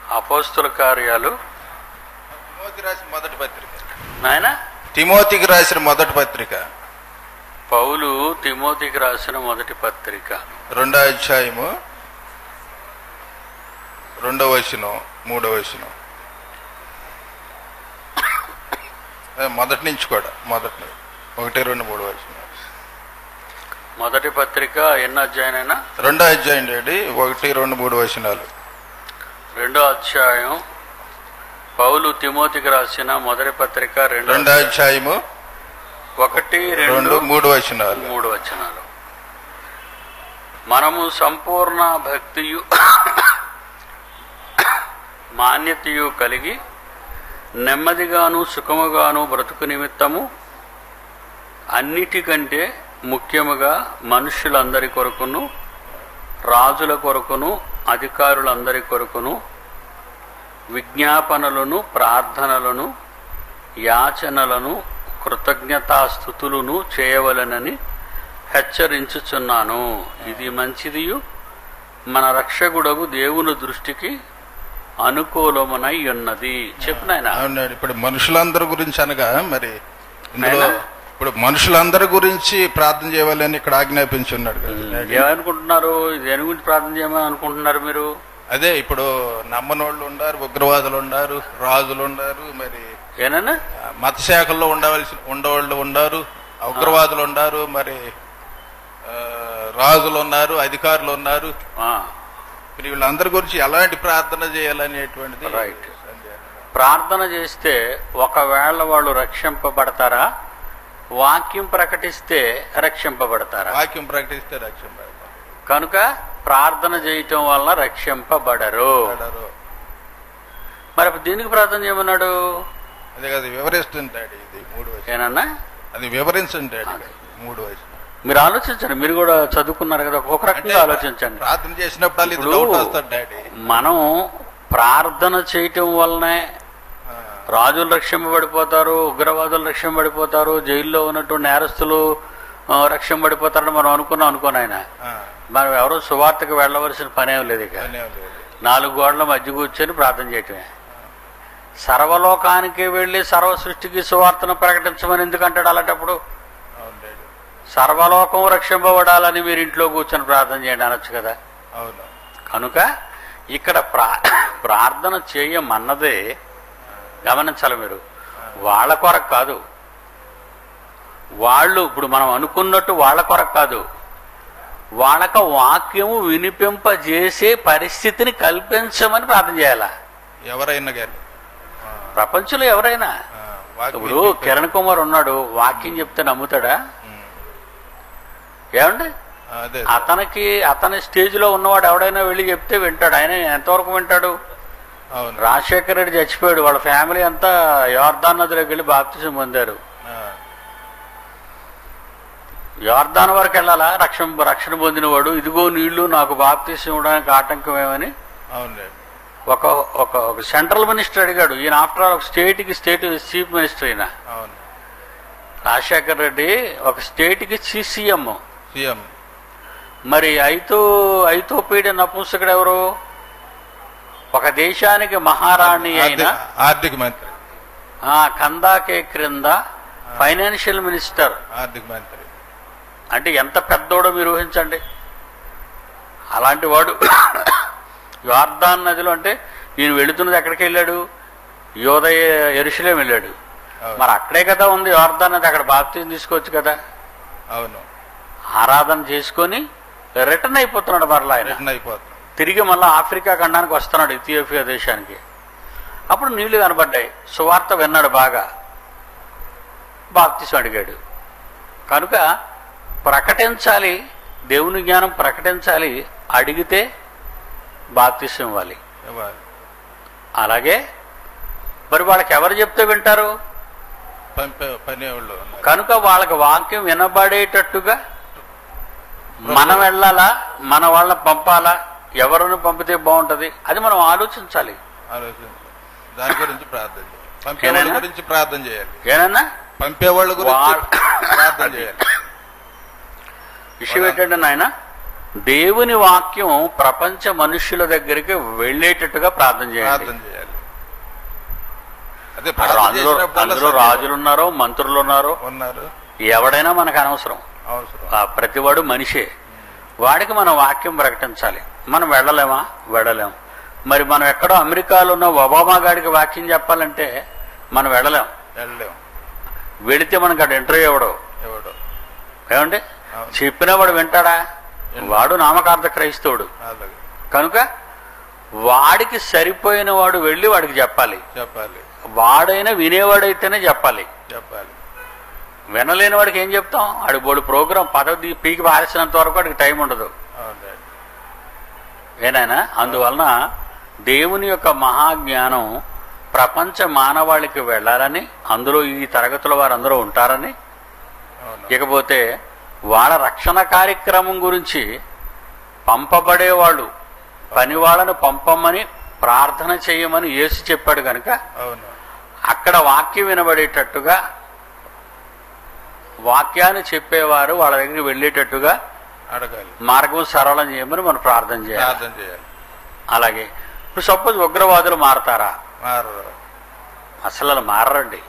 అపోస్తుల కార్యాలు తిమోతి రాసిన మొదటి పత్రిక నాయన తిమోతికి రాసిన మొదటి పత్రిక పౌలు తిమోతికి రాసిన మొదటి పత్రిక రెండో అధ్యాయము రెండో వచనం మూడో వచనం అదే మొదటి నుంచి కూడా మొదటి నుంచి. ఒకటి రెండు మూడు వచనం మొదటి పత్రిక ఎన్నో అధ్యాయనైనా రెండో అధ్యాయం డాడీ ఒకటి రెండు మూడు వచనాలు రెండో అధ్యాయం పౌలు తిమోతికి రాసిన మొదటి పత్రిక రెండో రెండో అధ్యాయము ఒకటి రెండు రెండు మూడు వచనాలు మూడు వచనాలు మనము సంపూర్ణ భక్తియు మాన్యతయు కలిగి నెమ్మదిగాను సుఖముగాను బ్రతుకు నిమిత్తము అన్నిటికంటే ముఖ్యముగా మనుషులందరి కొరకును రాజుల కొరకును అధికారులందరి కొరకును విజ్ఞాపనలను ప్రార్థనలను యాచనలను కృతజ్ఞతాస్థుతులను చేయవలనని హెచ్చరించుచున్నాను ఇది మంచిదియు మన రక్షకుడగు దేవుని దృష్టికి అనుకూలమునై ఉన్నది చెప్పు నాయనా అవునండి ఇప్పుడు మనుషులందరి గురించి అనగా మరి ఇందులో నాయనా? ఇప్పుడు మనుషులందరి గురించి ప్రార్థన చేయాలని ఇక్కడ ఆజ్ఞాపించి ఉన్నాడు కదా డాడీ. ఏమనుకుంటున్నారు దేని గురించి ప్రార్థన చేయమని అనుకుంటున్నారు మీరు అదే ఇప్పుడు నమ్మనోళ్ళు ఉన్నారు ఉగ్రవాదులు ఉన్నారు రాజులు ఉన్నారు మరి ఏనన్నా ఆ, మత శాఖల్లో ఉండవలసి ఉండవాళ్ళు ఉన్నారు ఉగ్రవాదులు ఉన్నారు మరి ఆ, రాజులు ఉన్నారు అధికారులు ఉన్నారు ఆ, మరి వీళ్ళందరి గురించి ఎలాంటి ప్రార్థన చేయాలనేటువంటిది Right. ప్రార్థన చేస్తే ఒకవేళ వాళ్ళు రక్షింపబడతారా వాక్యం ప్రకటిస్తే రక్షింపబడతారా వాక్యం ప్రకటిస్తే రక్షణ పెడతారు. కనుక ప్రార్థన చేయటం వల్ల రక్షింపబడరు పెడతారు. మరి అప్పుడు దీనికి ప్రార్థన చేయమన్నాడు అదే కదా వివరిస్తుంది డాడీ ఇది మూడు వయసు ఏనన్నా అది వివరించండి డాడీ మూడు వయసు మీరు ఆలోచించండి మీరు కూడా చదువుకున్నారు కదా ఒక్కొక్క రకంగా ఆలోచించండి ప్రార్థన చేసినప్పుడు ఇది ఇప్పుడు డౌట్ వస్తుంది డాడీ మనం ప్రార్థన చేయటం వల్లనే ఆ, రాజులు రక్షింపబడిపోతారు ఉగ్రవాదులు రక్షింపబడిపోతారు జైల్లో ఉన్నటువంటి నేరస్తులు ఆ, రక్షింపబడిపోతారని మనం అనుకున్నాం అనుకోను ఆయన ఆ, మనం ఎవరో సువార్తకు వెళ్ళవలసిన పనేం లేదు ఇక పనేం లేదు. నాలుగు గోడల మధ్య కూర్చొని ప్రార్థన చేయటమే సర్వలోకానికి వెళ్ళి సర్వ సృష్టికి సువార్తను ప్రకటించమని ఎందుకంటాడు అలాంటప్పుడు అవును డాడీ సర్వలోకం రక్షింపబడాలని మీరు ఇంట్లో కూర్చొని ప్రార్థన చేయండి అనొచ్చు కదా అవును కనుక ఇక్కడ ప్రా ప్రార్థన చేయమన్నదే గమనించాలి మీరు వాళ్ళ కొరకు కాదు వాళ్ళు ఇప్పుడు మనం అనుకున్నట్టు వాళ్ళ కొరకు కాదు వాళ్ళక వాక్యము వినిపింపజేసే పరిస్థితిని కల్పించమని ప్రార్థన చేయాల ఎవరైనా కానీ ఆ, ప్రపంచంలో ఎవరైనా ఆ, వాక్యం ఇప్పుడు కిరణ్ కుమార్ ఉన్నాడు వాక్యం చెప్తే నమ్ముతాడా ఉమ్, ఏమండి అదే అతనికి అతని స్టేజ్లో ఉన్నవాడు ఎవడైనా వెళ్ళి చెప్తే వింటాడు ఆయన ఎంతవరకు వింటాడు అవును రాజశేఖర రెడ్డి చచ్చిపోయాడు వాళ్ళ ఫ్యామిలీ అంతా యోర్దాన్ నదిలోకి వెళ్ళి బాప్తిజం పొందారు ఆ, యోర్దాన్ వరకు వెళ్ళాలా రక్షణ రక్షణ పొందినవాడు ఇదిగో నీళ్లు నాకు బాప్తిజం ఇవ్వడానికి ఆటంకం ఏమని అవును డాడీ ఒక ఒక ఒక సెంట్రల్ మినిస్టర్ అడిగాడు ఈయన ఆఫ్టర్ ఆల్ ఒక స్టేట్కి స్టేట్ చీఫ్ మినిస్టర్ ఈయన అవును రాజశేఖర రెడ్డి ఒక స్టేట్కి చీఫ్ సీఎం సీఎం మరి ఐతో ఐతోపీడ నపుంసకుడు ఎవరు ఒక దేశానికి మహారాణి అయిన ఆర్థిక- ఆర్థిక మంత్రి ఆ కందాకే క్రింద ఫైనాన్షియల్ మినిస్టర్ ఆర్థిక మంత్రి అంటే ఎంత పెద్దోడో మీరు ఊహించండి అలాంటి వాడు యోర్దాన్ నదిలో అంటే ఈయన వెళుతున్నది ఎక్కడికి వెళ్ళాడు యోదయ ఎరుసలేం వెళ్ళాడు అవును. మరి అక్కడే కదా ఉంది యోర్దాన్ నది అక్కడ బాప్తీసం తీసుకోవచ్చు కదా అవును ఆరాధన చేసుకొని రిటర్న్ అయిపోతున్నాడు మరలా ఆయన రిటర్న్ అయిపోతుంది తిరిగి మళ్ళీ ఆఫ్రికా ఖండానికి వస్తున్నాడు ఇథియోపియా దేశానికి అప్పుడు నీళ్లు కనబడ్డాయి సువార్త విన్నాడు బాగా బాప్తిసం అడిగాడు కనుక ప్రకటించాలి దేవుని జ్ఞానం ప్రకటించాలి అడిగితే బాప్తిసం ఇవ్వాలి ఇవ్వాలి. అలాగే మరి వాళ్ళకి ఎవరు చెప్తే వింటారు పంపే పనేవాళ్ళు ఉన్నారు. కనుక వాళ్ళకి వాక్యం వినబడేటట్టుగా మనం వెళ్ళాలా మన వాళ్ళని పంపాలా ఎవరిని పంపితే బాగుంటది అది మనం ఆలోచించాలి ఆలోచించాలి దాని గురించి ప్రార్థన చేయాలి పంపేవాళ్ళ ఏనాయనా? గురించి ప్రార్థన చేయాలి ఏనన్నా పంపేవాళ్ళ గురించి వాళ్ళ- ప్రార్థన చేయాలి విషయం ఏంటంటే నాయన దేవుని వాక్యం ప్రపంచ మనుష్యుల దగ్గరికి వెళ్ళేటట్టుగా ప్రార్థన చేయండి ప్రార్థన చేయాలి అదే ప్రార్థన అందులో చేసినప్పుడల్లా అందులో సరే. రాజులు ఉన్నారో మంత్రులు ఉన్నారో ఉన్నారు ఎవడైనా మనకు అనవసరం అవసరం ఆ ప్రతివాడు మనిషే వాడికి మనం వాక్యం ప్రకటించాలి మనం వెళ్ళలేమా వెళ్ళలేం మరి మనం ఎక్కడో అమెరికాలో ఉన్న ఒబామా గాడికి వాక్యం చెప్పాలంటే మనం వెళ్ళలేం వెళ్ళలేం వెళితే మనకు అక్కడ ఇంటర్వ్యూ ఇవ్వడు ఎవడు ఏమండి అవును. చెప్పినా వాడు వింటాడా వాడు నామకార్థ క్రైస్తవుడు అలాగే కనుక వాడికి సరిపోయిన వాడు వెళ్ళి వాడికి చెప్పాలి చెప్పాలి వాడైనా వినేవాడైతేనే చెప్పాలి చెప్పాలి వినలేని వాడికి ఏం చెప్తాం ఆడి బోడు ప్రోగ్రాం పదవి పీకి పారేసినంత వరకు వాడికి టైం ఉండదు అవునండి ఏనాయనా అందువలన దేవుని యొక్క మహాజ్ఞానం ప్రపంచ మానవాళికి వెళ్ళాలని అందులో ఈ తరగతుల వారందరూ ఉంటారని అవును ఇకపోతే వాళ్ళ రక్షణ కార్యక్రమం గురించి పంపబడేవాళ్ళు పని వాళ్ళను పంపమని ప్రార్థన చేయమని యేసు చెప్పాడు కనుక అవును అక్కడ వాక్యం వినబడేటట్టుగా వాక్యాన్ని చెప్పేవారు వాళ్ళ దగ్గరికి వెళ్ళేటట్టుగా అడగాలి మార్గం సరళం చేయమని మనం ప్రార్థన చేయాలి ప్రార్థన చేయాలి అలాగే ఇప్పుడు సపోజ్ ఉగ్రవాదులు మారతారా మారరు అసలు అలా మారరండి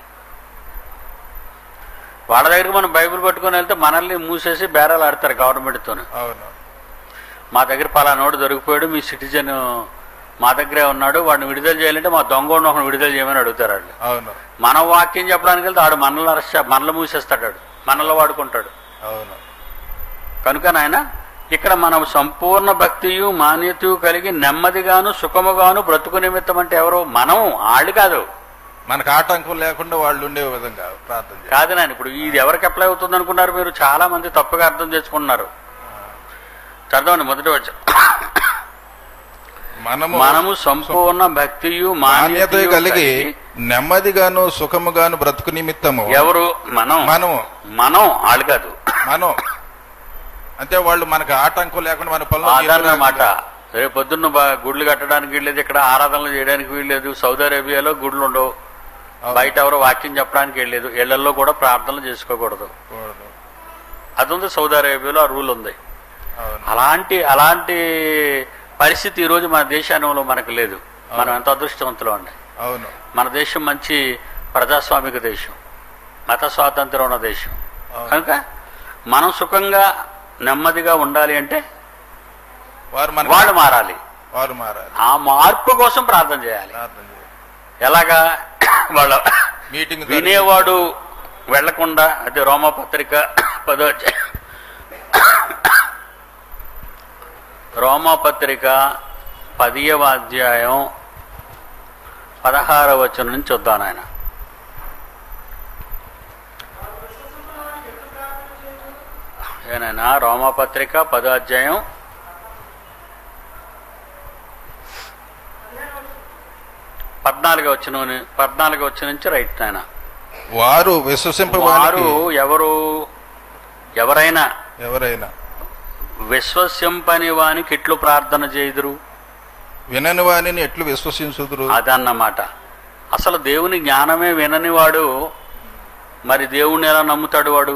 వాళ్ళ దగ్గరికి మనం బైబిల్ పట్టుకొని వెళ్తే మనల్ని మూసేసి బేరాలు ఆడతారు గవర్నమెంట్తో అవును మా దగ్గర పలానోడు దొరికిపోయాడు మీ సిటిజన్ మా దగ్గరే ఉన్నాడు వాడిని విడుదల చేయాలంటే మా దొంగ ఒకడు విడుదల చేయమని అడుగుతారు వాళ్ళు అవును మనం వాక్యం చెప్పడానికి వెళ్తే ఆడు మనల్ని అరెస్ట్ చే- మనల్ని మూసేస్తాడు ఆడు. మనల్ని వాడుకుంటాడు అవును కనుక నాయన ఇక్కడ మనం సంపూర్ణ భక్తియు మాన్యతయు కలిగి నెమ్మదిగాను సుఖముగాను బ్రతుకు నిమిత్తం అంటే ఎవరు మనం ఆళ్ళు కాదు మనకు ఆటంకం లేకుండా వాళ్ళు ఉండే విధంగా ప్రార్థన చేయాలి కాదు నాయన ఇప్పుడు ఇది ఎవరికి అప్లై అవుతుంది అనుకున్నారు మీరు చాలా మంది తప్పుగా అర్థం చేసుకుంటున్నారు చదవండి మొదటి వచ్చి మనము మనము సంపూర్ణ భక్తియు మాన్యత మాన్యతయు కలిగి నెమ్మదిగాను సుఖముగాను బ్రతుకు నిమిత్తము ఎవరు మనం మనము మనం ఆళ్ళు కాదు మనం అంటే వాళ్ళు మనకు ఆటంకం లేకుండా మన పనులు అదన్నమాట రేపు పొద్దున్న బా- గుడ్లు కట్టడానికి వీల్లేదు ఇక్కడ ఆరాధనలు చేయడానికి వీల్లేదు సౌదీ అరేబియాలో గుడ్లు ఉండవు అవును. బయట ఎవరో వాక్యం చెప్పడానికి వెళ్ళలేదు ఇళ్లలో కూడా ప్రార్థనలు చేసుకోకూడదు చేసుకోకూడదు. అది ఉంది సౌదీ అరేబియాలో ఆ రూల్ ఉంది అవును అలాంటి అలాంటి పరిస్థితి ఈరోజు మన దేశానంలో మనకు లేదు మనం ఎంత అదృష్టవంతులు అండి అవును మన దేశం మంచి ప్రజాస్వామిక దేశం మత స్వాతంత్రం ఉన్న దేశం అవును. కనుక మనం సుఖంగా నెమ్మదిగా ఉండాలి అంటే వారు మన వాళ్ళు మారాలి వారు మారాలి ఆ మార్పు కోసం ప్రార్థన చేయాలి ప్రార్థన చేయాలి ఎలాగా వాళ్ళ మీటింగ్ వినేవాడు వెళ్లకుండా అదే రోమపత్రిక పదో అధ్యాయం. రోమపత్రిక పదియవ అధ్యాయం పదహారవ వచనం నుంచి వద్దాను ఆయన ఏనైనా రోమపత్రిక పదో అధ్యాయం పద్నాలుగు వచ్చిన పద్నాలుగు వచ్చిన నుంచి రైట్ ఆయన వారు వారు విశ్వసింపవానికి ఎవరు ఎవరైనా ఎవరైనా విశ్వసింపని వానికి ఎట్లు ప్రార్థన చేయుదురు వినని వాణిని ఎట్లు విశ్వసించుదురు అదన్నమాట అసలు దేవుని జ్ఞానమే వినని వాడు మరి దేవుణ్ణి ఎలా నమ్ముతాడు వాడు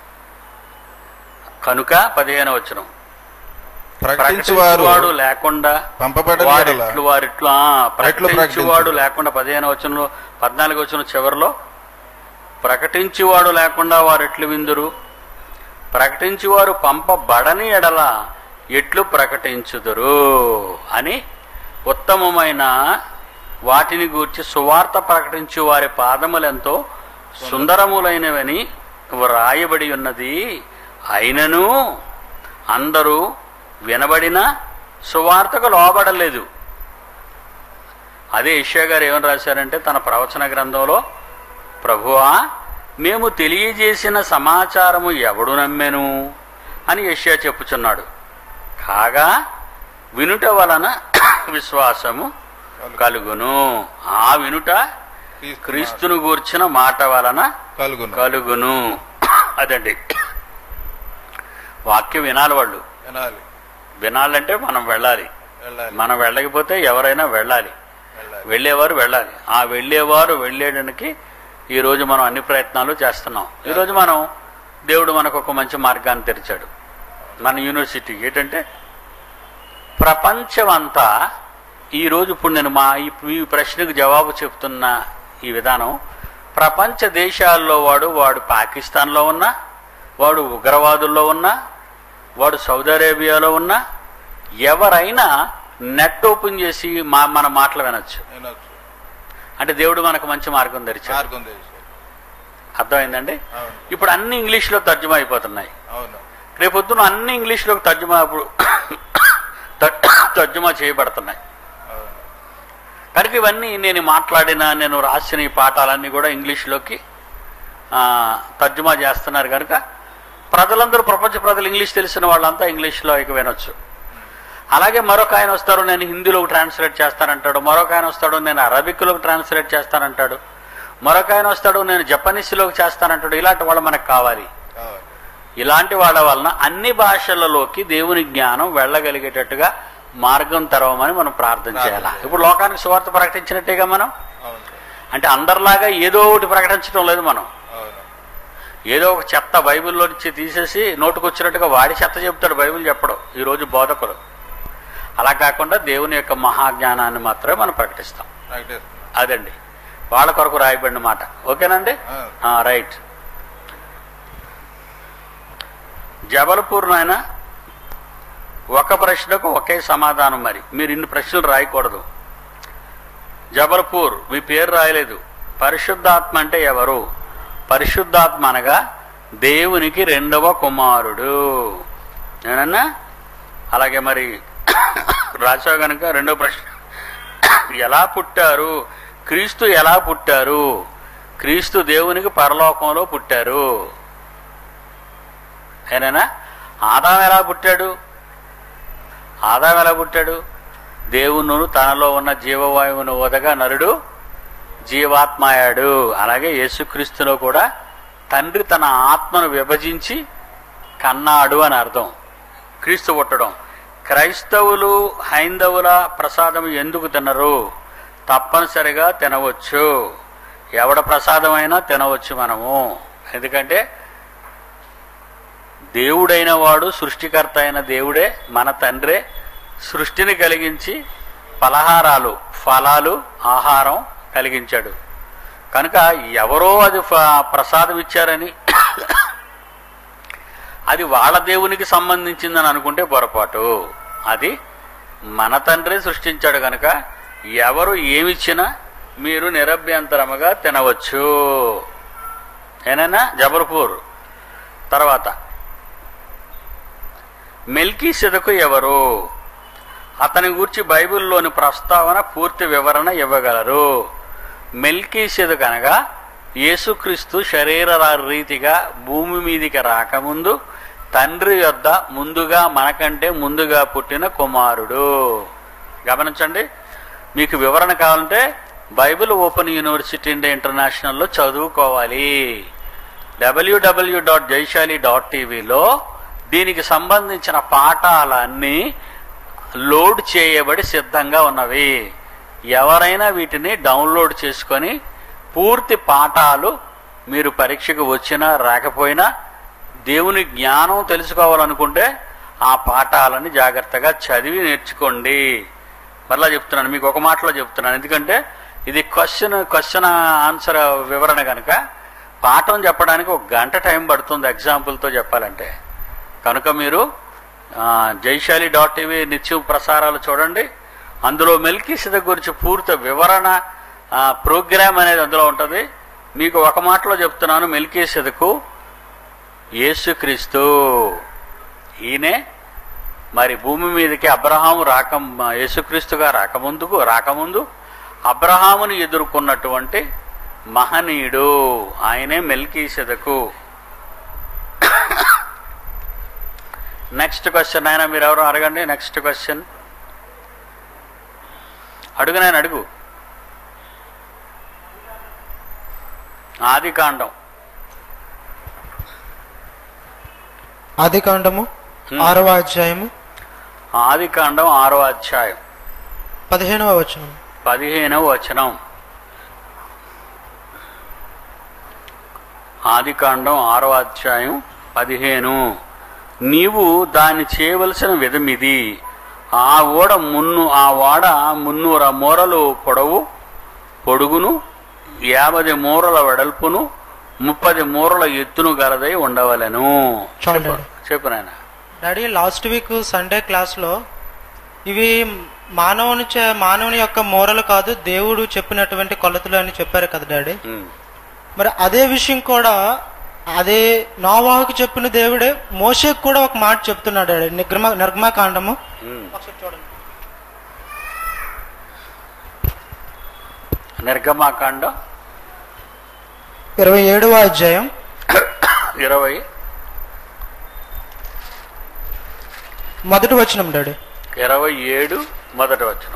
కనుక పదిహేను వచ్చిన ప్రకటించువారు వాడు లేకుండా పంపబడని ఎడల వారిట్లు వారిట్లు ఆ, ఎట్లు ప్రకటించువాడు ప్రకటించుడు? లేకుండా పదిహేను వచనంలో పద్నాలుగు వచ్చిన చివరిలో ప్రకటించువాడు లేకుండా వారు ఎట్లు విందురు ప్రకటించువారు పంపబడని ఎడల ఎట్లు ప్రకటించుదురు అని ఉత్తమమైన వాటిని గూర్చి సువార్త ప్రకటించు వారి పాదములెంతో సుందరములైనవని వ్రాయబడి ఉన్నది అయినను అందరూ వినబడిన సువార్తకు లోబడలేదు అదే ఇషా గారు ఏమని రాశారంటే తన ప్రవచన గ్రంథంలో ప్రభువా మేము తెలియజేసిన సమాచారము ఎవడు నమ్మెను అని యష్యా చెప్పుచున్నాడు కాగా వినుట వలన విశ్వాసము కలుగును ఆ వినుట క్రీస్తును గూర్చిన మాట వలన కలుగును కలుగును అదండి వాక్యం వినాలి వాళ్ళు వినాలి వినాలంటే మనం వెళ్ళాలి వెళ్ళాలి మనం వెళ్ళకపోతే ఎవరైనా వెళ్ళాలి వెళ్ళాలి వెళ్ళేవారు వెళ్ళాలి ఆ వెళ్ళేవారు వెళ్ళేయడానికి ఈరోజు మనం అన్ని ప్రయత్నాలు చేస్తున్నాం ఈరోజు మనం దేవుడు మనకు ఒక మంచి మార్గాన్ని తెరిచాడు మన యూనివర్సిటీ ఏంటంటే ప్రపంచమంతా ఈరోజు ఇప్పుడు నేను మా ఈ ఈ ప్రశ్నకు జవాబు చెప్తున్న ఈ విధానం ప్రపంచ దేశాల్లో వాడు వాడు పాకిస్తాన్లో ఉన్నా వాడు ఉగ్రవాదుల్లో ఉన్నా వాడు సౌదీ అరేబియాలో ఉన్నా ఎవరైనా నెట్ ఓపెన్ చేసి మా మన మాటలు వినొచ్చు వినొచ్చు అంటే దేవుడు మనకు మంచి మార్గం తెరిచాడు మార్గం తెలుసు అర్థమైందండి అవును ఇప్పుడు అన్ని ఇంగ్లీష్లో తర్జుమా అయిపోతున్నాయి అవును రేపొద్దున అన్ని ఇంగ్లీష్లోకి తర్జుమా ఇప్పుడు త- తర్జుమా చేయబడుతున్నాయి అవును కనుక ఇవన్నీ నేను మాట్లాడిన నేను రాసిన ఈ పాఠాలన్నీ కూడా ఇంగ్లీష్లోకి ఆ, తర్జుమా చేస్తున్నారు కనుక ప్రజలందరూ ప్రపంచ ప్రజలు ఇంగ్లీష్ తెలిసిన వాళ్ళంతా ఇంగ్లీష్లో ఇక వినొచ్చు అలాగే మరొక ఆయన వస్తారు నేను హిందీలోకి ట్రాన్స్లేట్ చేస్తానంటాడు మరొక ఆయన వస్తాడు నేను అరబిక్లోకి ట్రాన్స్లేట్ చేస్తానంటాడు మరొక ఆయన వస్తాడు నేను జపనీస్లోకి చేస్తానంటాడు ఇలాంటి వాళ్ళు మనకు కావాలి అవును ఇలాంటి వాళ్ళ వలన అన్ని భాషలలోకి దేవుని జ్ఞానం వెళ్ళగలిగేటట్టుగా మార్గం తెరవమని మనం ప్రార్థన చేయాలి ఇప్పుడు లోకానికి సువార్త ప్రకటించినట్టేగా మనం అవును సార్ అంటే అందరిలాగా ఏదో ఒకటి ప్రకటించడం లేదు మనం అవును ఏదో ఒక చెత్త బైబిల్లో నుంచి తీసేసి నోటుకొచ్చినట్టుగా వాడి చెత్త చెప్తాడు బైబిల్ చెప్పడం ఈరోజు బోధకులు అలా కాకుండా దేవుని యొక్క మహాజ్ఞానాన్ని మాత్రమే మనం ప్రకటిస్తాం ప్రకటిస్తున్నాం అదండి వాళ్ళ కొరకు రాయబడిన మాట ఓకేనండి ఆ. ఆ, రైట్ జబల్పూర్ నాయన ఒక ప్రశ్నకు ఒకే సమాధానం మరి మీరు ఇన్ని ప్రశ్నలు రాయకూడదు జబల్పూర్ మీ పేరు రాయలేదు పరిశుద్ధాత్మ అంటే ఎవరు పరిశుద్ధాత్మ అనగా దేవునికి రెండవ కుమారుడు నేనన్నా అలాగే మరి రాశావు గనుక రెండవ ప్రశ్న ఎలా పుట్టారు క్రీస్తు ఎలా పుట్టారు క్రీస్తు దేవునికి పరలోకంలో పుట్టారు ఏనేనా ఆదాం ఎలా పుట్టాడు ఆదాం ఎలా పుట్టాడు దేవును తనలో ఉన్న జీవవాయువును వదగా నరుడు జీవాత్మాయాడు అలాగే యేసుక్రీస్తులో కూడా తండ్రి తన ఆత్మను విభజించి కన్నాడు అని అర్థం క్రీస్తు పుట్టడం క్రైస్తవులు హైందవుల ప్రసాదం ఎందుకు తినరు తప్పనిసరిగా తినవచ్చు ఎవడ ప్రసాదమైనా తినవచ్చు మనము ఎందుకంటే దేవుడైన వాడు సృష్టికర్త అయిన దేవుడే మన తండ్రే సృష్టిని కలిగించి పలహారాలు ఫలాలు ఆహారం కలిగించాడు కనుక ఎవరో అది ఫ- ప్రసాదం ఇచ్చారని అది వాళ్ళ దేవునికి సంబంధించిందని అనుకుంటే పొరపాటు అది మన తండ్రి సృష్టించాడు కనుక ఎవరు ఏమిచ్చినా మీరు నిరభ్యంతరముగా తినవచ్చు ఏనైనా జబల్పూర్ తర్వాత మెల్కీ సెదకు ఎవరు అతని గురించి బైబిల్లోని ప్రస్తావన పూర్తి వివరణ ఇవ్వగలరు మెల్కీ సెదకు అనగా యేసుక్రీస్తు శరీర రీతిగా భూమి మీదికి రాకముందు తండ్రి యొద్ద ముందుగా మనకంటే ముందుగా పుట్టిన కుమారుడు గమనించండి మీకు వివరణ కావాలంటే బైబిల్ ఓపెన్ యూనివర్సిటీ ఇండియా ఇంటర్నేషనల్లో చదువుకోవాలి డబ్ల్యూడబ్ల్యూ డాట్ జైశాలి డాట్ టీవీలో దీనికి సంబంధించిన పాఠాలన్నీ లోడ్ చేయబడి సిద్ధంగా ఉన్నవి ఎవరైనా వీటిని డౌన్లోడ్ చేసుకొని పూర్తి పాఠాలు మీరు పరీక్షకు వచ్చినా రాకపోయినా దేవుని జ్ఞానం తెలుసుకోవాలనుకుంటే ఆ పాఠాలని జాగ్రత్తగా చదివి నేర్చుకోండి మరలా చెప్తున్నాను మీకు ఒక మాటలో చెప్తున్నాను ఎందుకంటే ఇది క్వశ్చన్ క్వశ్చన్ ఆన్సర్ వివరణ కనుక పాఠం చెప్పడానికి ఒక గంట టైం పడుతుంది ఎగ్జాంపుల్తో చెప్పాలంటే కనుక మీరు ఆ, జైశాలి డాట్ టీవీ నిత్యం ప్రసారాలు చూడండి అందులో మెల్కీసిద గురించి పూర్తి వివరణ ఆ, ప్రోగ్రామ్ అనేది అందులో ఉంటుంది మీకు ఒక మాటలో చెప్తున్నాను మెల్కీసిదకు యేసుక్రీస్తు ఈయనే మరి భూమి మీదకి అబ్రహాము రాక యేసుక్రీస్తుగా రాకముందుకు రాకముందు అబ్రహాముని ఎదుర్కొన్నటువంటి మహనీయుడు ఆయనే మెల్కీసెదకు నెక్స్ట్ క్వశ్చన్ ఆయన మీరు ఎవరు అడగండి నెక్స్ట్ క్వశ్చన్ అడుగు నేను అడుగు ఆది కాండం ఆది కాండము ఆరవ అధ్యాయము ఆది కాండం ఆరో అధ్యాయం పదిహేనవ వచనం పదిహేనవ వచనం ఆది కాండం ఆరో అధ్యాయం పదిహేను నీవు దాన్ని చేయవలసిన విధమిది ఆ ఓడ మున్ను ఆ ఓడ మున్నూర మూరలు పొడవు పొడుగును యాభై మూరల వెడల్పును ముప్పది మూరల ఎత్తును గలదై ఉండవలెను చాలు చెప్పు డాడీ. చెప్పు నాయన డాడీ లాస్ట్ వీక్ సండే క్లాస్లో ఇవి మానవుని చే మానవుని యొక్క మోరలు కాదు దేవుడు చెప్పినటువంటి కొలతలు అని చెప్పారు కదా డాడీ ఉమ్. మరి అదే విషయం కూడా అదే నోవాహుకు చెప్పిన దేవుడే మోషేకు కూడా ఒక మాట చెప్తున్నాడు డాడీ నిర్గమ నిర్గమాకాండము ఉమ్. ఒకసారి చూడండి నిర్గమాకాండం ఇరవై ఏడవ అధ్యాయం ఇరవై మొదటి వచనం డాడీ ఇరవై ఏడు మొదటి వచనం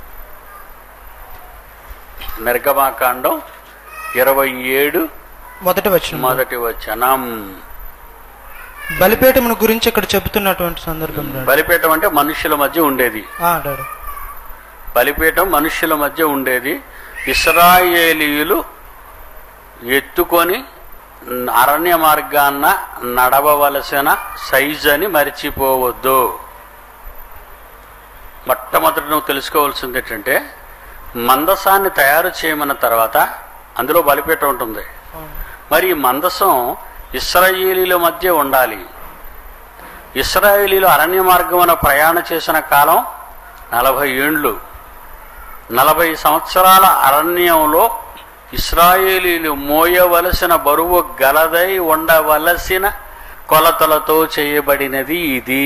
నిర్గమాకాండం ఇరవై ఏడు మొదటి వచనం మొదటి వచనం బలిపీఠమును గురించి ఇక్కడ చెబుతున్నటువంటి సందర్భం డాడీ బలిపీఠం అంటే మనుష్యుల మధ్య ఉండేది ఆ, డాడీ బలిపీఠం మనుష్యుల మధ్య ఉండేది ఇస్రాయేలీయులు ఎత్తుకొని అరణ్య మార్గాన్న నడవవలసిన సైజ్ అని మరిచిపోవద్దు మొట్టమొదటి నువ్వు తెలుసుకోవాల్సింది ఏంటంటే మందసాన్ని తయారు చేయమన్న తర్వాత అందులో బలిపీఠం ఉంటుంది అవును. మరి ఈ మందసం ఇస్రాయేలీల మధ్య ఉండాలి ఇస్రాయేలీలు అరణ్య మార్గమున ప్రయాణ చేసిన కాలం నలభై ఏండ్లు నలభై సంవత్సరాల అరణ్యంలో ఇస్రాయేలీలు మోయవలసిన బరువు గలదై ఉండవలసిన కొలతలతో చేయబడినది ఇది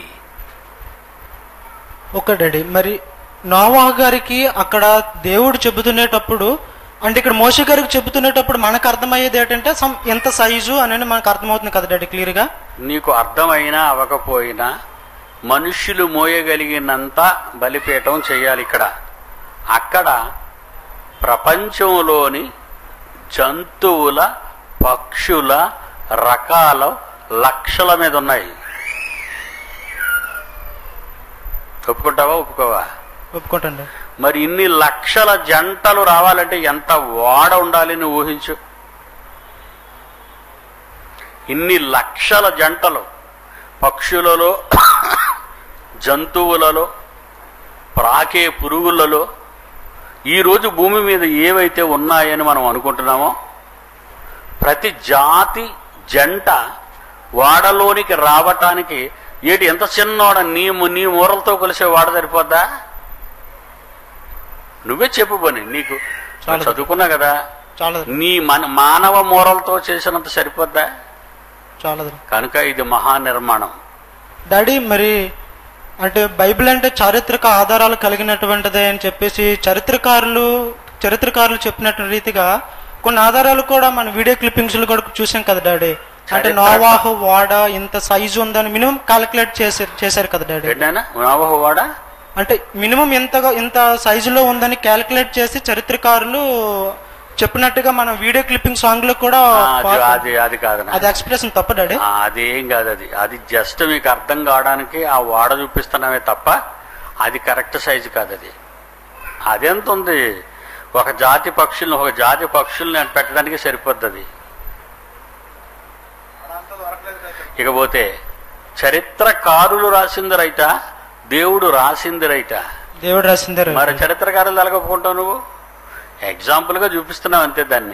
ఓకే డాడీ మరి నోవా గారికి అక్కడ దేవుడు చెబుతునేటప్పుడు అంటే ఇక్కడ మోషే గారికి చెబుతునేటప్పుడు మనకు అర్థమయ్యేది ఏంటంటే సమ్ ఎంత సైజు అనేది మనకు అర్థమవుతుంది కదా డాడీ క్లియర్గా నీకు అర్థమైనా అవ్వకపోయినా మనుష్యులు మోయగలిగినంత బలిపీఠం చేయాలి ఇక్కడ అక్కడ ప్రపంచంలోని జంతువుల పక్షుల రకాల లక్షల మీద ఉన్నాయి ఒప్పుకుంటావా ఒప్పుకోవా ఒప్పుకుంటండి మరి ఇన్ని లక్షల జంటలు రావాలంటే ఎంత వాడ ఉండాలి నువ్వు ఊహించు ఇన్ని లక్షల జంటలు పక్షులలో జంతువులలో ప్రాకే పురుగులలో ఈరోజు భూమి మీద ఏవైతే ఉన్నాయని మనం అనుకుంటున్నామో ప్రతి జాతి జంట వాడలోనికి రావటానికి ఏటి ఎంత చిన్నవాడ నీ నీ మూరలతో కలిసే వాడ సరిపోద్దా నువ్వే చెప్పు పని నీకు చాలు. చదువుకున్నా కదా చాలదు నీ మన మానవ మూరలతో చేసినంత సరిపోద్దా చాలదు కనుక ఇది మహానిర్మాణం డాడీ మరి అంటే బైబిల్ అంటే చారిత్రక ఆధారాలు కలిగినటువంటిదే అని చెప్పేసి చరిత్రకారులు చరిత్రకారులు చెప్పినట్టు రీతిగా కొన్ని ఆధారాలు కూడా మన వీడియో క్లిప్పింగ్స్ కూడా చూసాం కదా డాడీ అంటే చరిత్ర- నోవాహు వాడ ఇంత సైజు ఉందని మినిమం క్యాలిక్యులేట్ చేశారు చేశారు కదా డాడీ ఏంటైనా నోవహు వాడ అంటే మినిమం ఎంతగా ఇంత సైజులో ఉందని క్యాలిక్యులేట్ చేసి చరిత్రకారులు చెప్పినట్టుగా మన వీడియో క్లిప్పింగ్ సాంగ్ లో కూడా ఆ, అది పాట- అది అది కాదు నాయన. అది ఎక్స్ప్రెషన్ తప్ప డాడీ ఆ, అదేం కాదు అది అది జస్ట్ మీకు అర్థం కావడానికి ఆ వాడ చూపిస్తున్నామే తప్ప అది కరెక్ట్ సైజు కాదు అది అదెంత ఉంది ఒక జాతి పక్షుల్ని ఒక జాతి పక్షుల్ని పెట్టడానికి సరిపోద్ది అది ఇకపోతే చరిత్రకారులు రాసింది రైట దేవుడు రాసింది రైట దేవుడు రాసిందే రైట్. మరి చరిత్రకారులు ఎలాగొప్పుకుంటావు నువ్వు ఎగ్జాంపుల్గా చూపిస్తున్నావు అంతే దాన్ని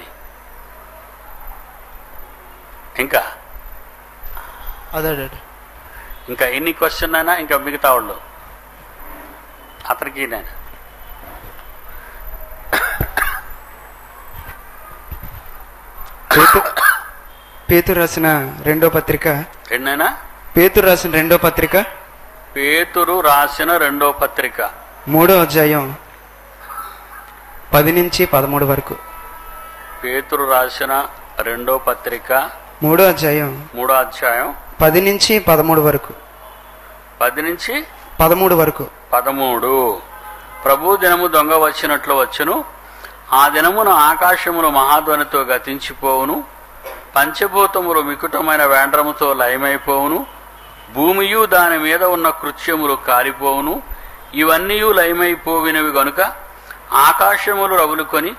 ఇంకా అదే డాడీ ఇంకా ఎన్ని క్వశ్చన్ అయినా ఇంకా మిగతా వాళ్ళు అతనికి నేను పేతు పేతురు రాసిన రెండో పత్రిక రెండైనా పేతురు రాసిన రెండో పత్రిక పేతురు రాసిన రెండో పత్రిక మూడో అధ్యాయం పది నుంచి పదమూడు వరకు పేతురు రాసిన రెండో పత్రిక మూడో అధ్యాయం మూడో అధ్యాయం పది నుంచి పదమూడు వరకు పది నుంచి పదమూడు వరకు పదమూడు ప్రభు దినము దొంగ వచ్చినట్లు వచ్చును ఆ దినమున ఆకాశములు మహాధ్వనితో గతించిపోవును పంచభూతములు మికుటమైన వేండ్రముతో లయమైపోవును భూమియు దాని మీద ఉన్న కృత్యములు కాలిపోవును ఇవన్నీ లయమైపోవినవి గనుక ఆకాశములు రగులుకొని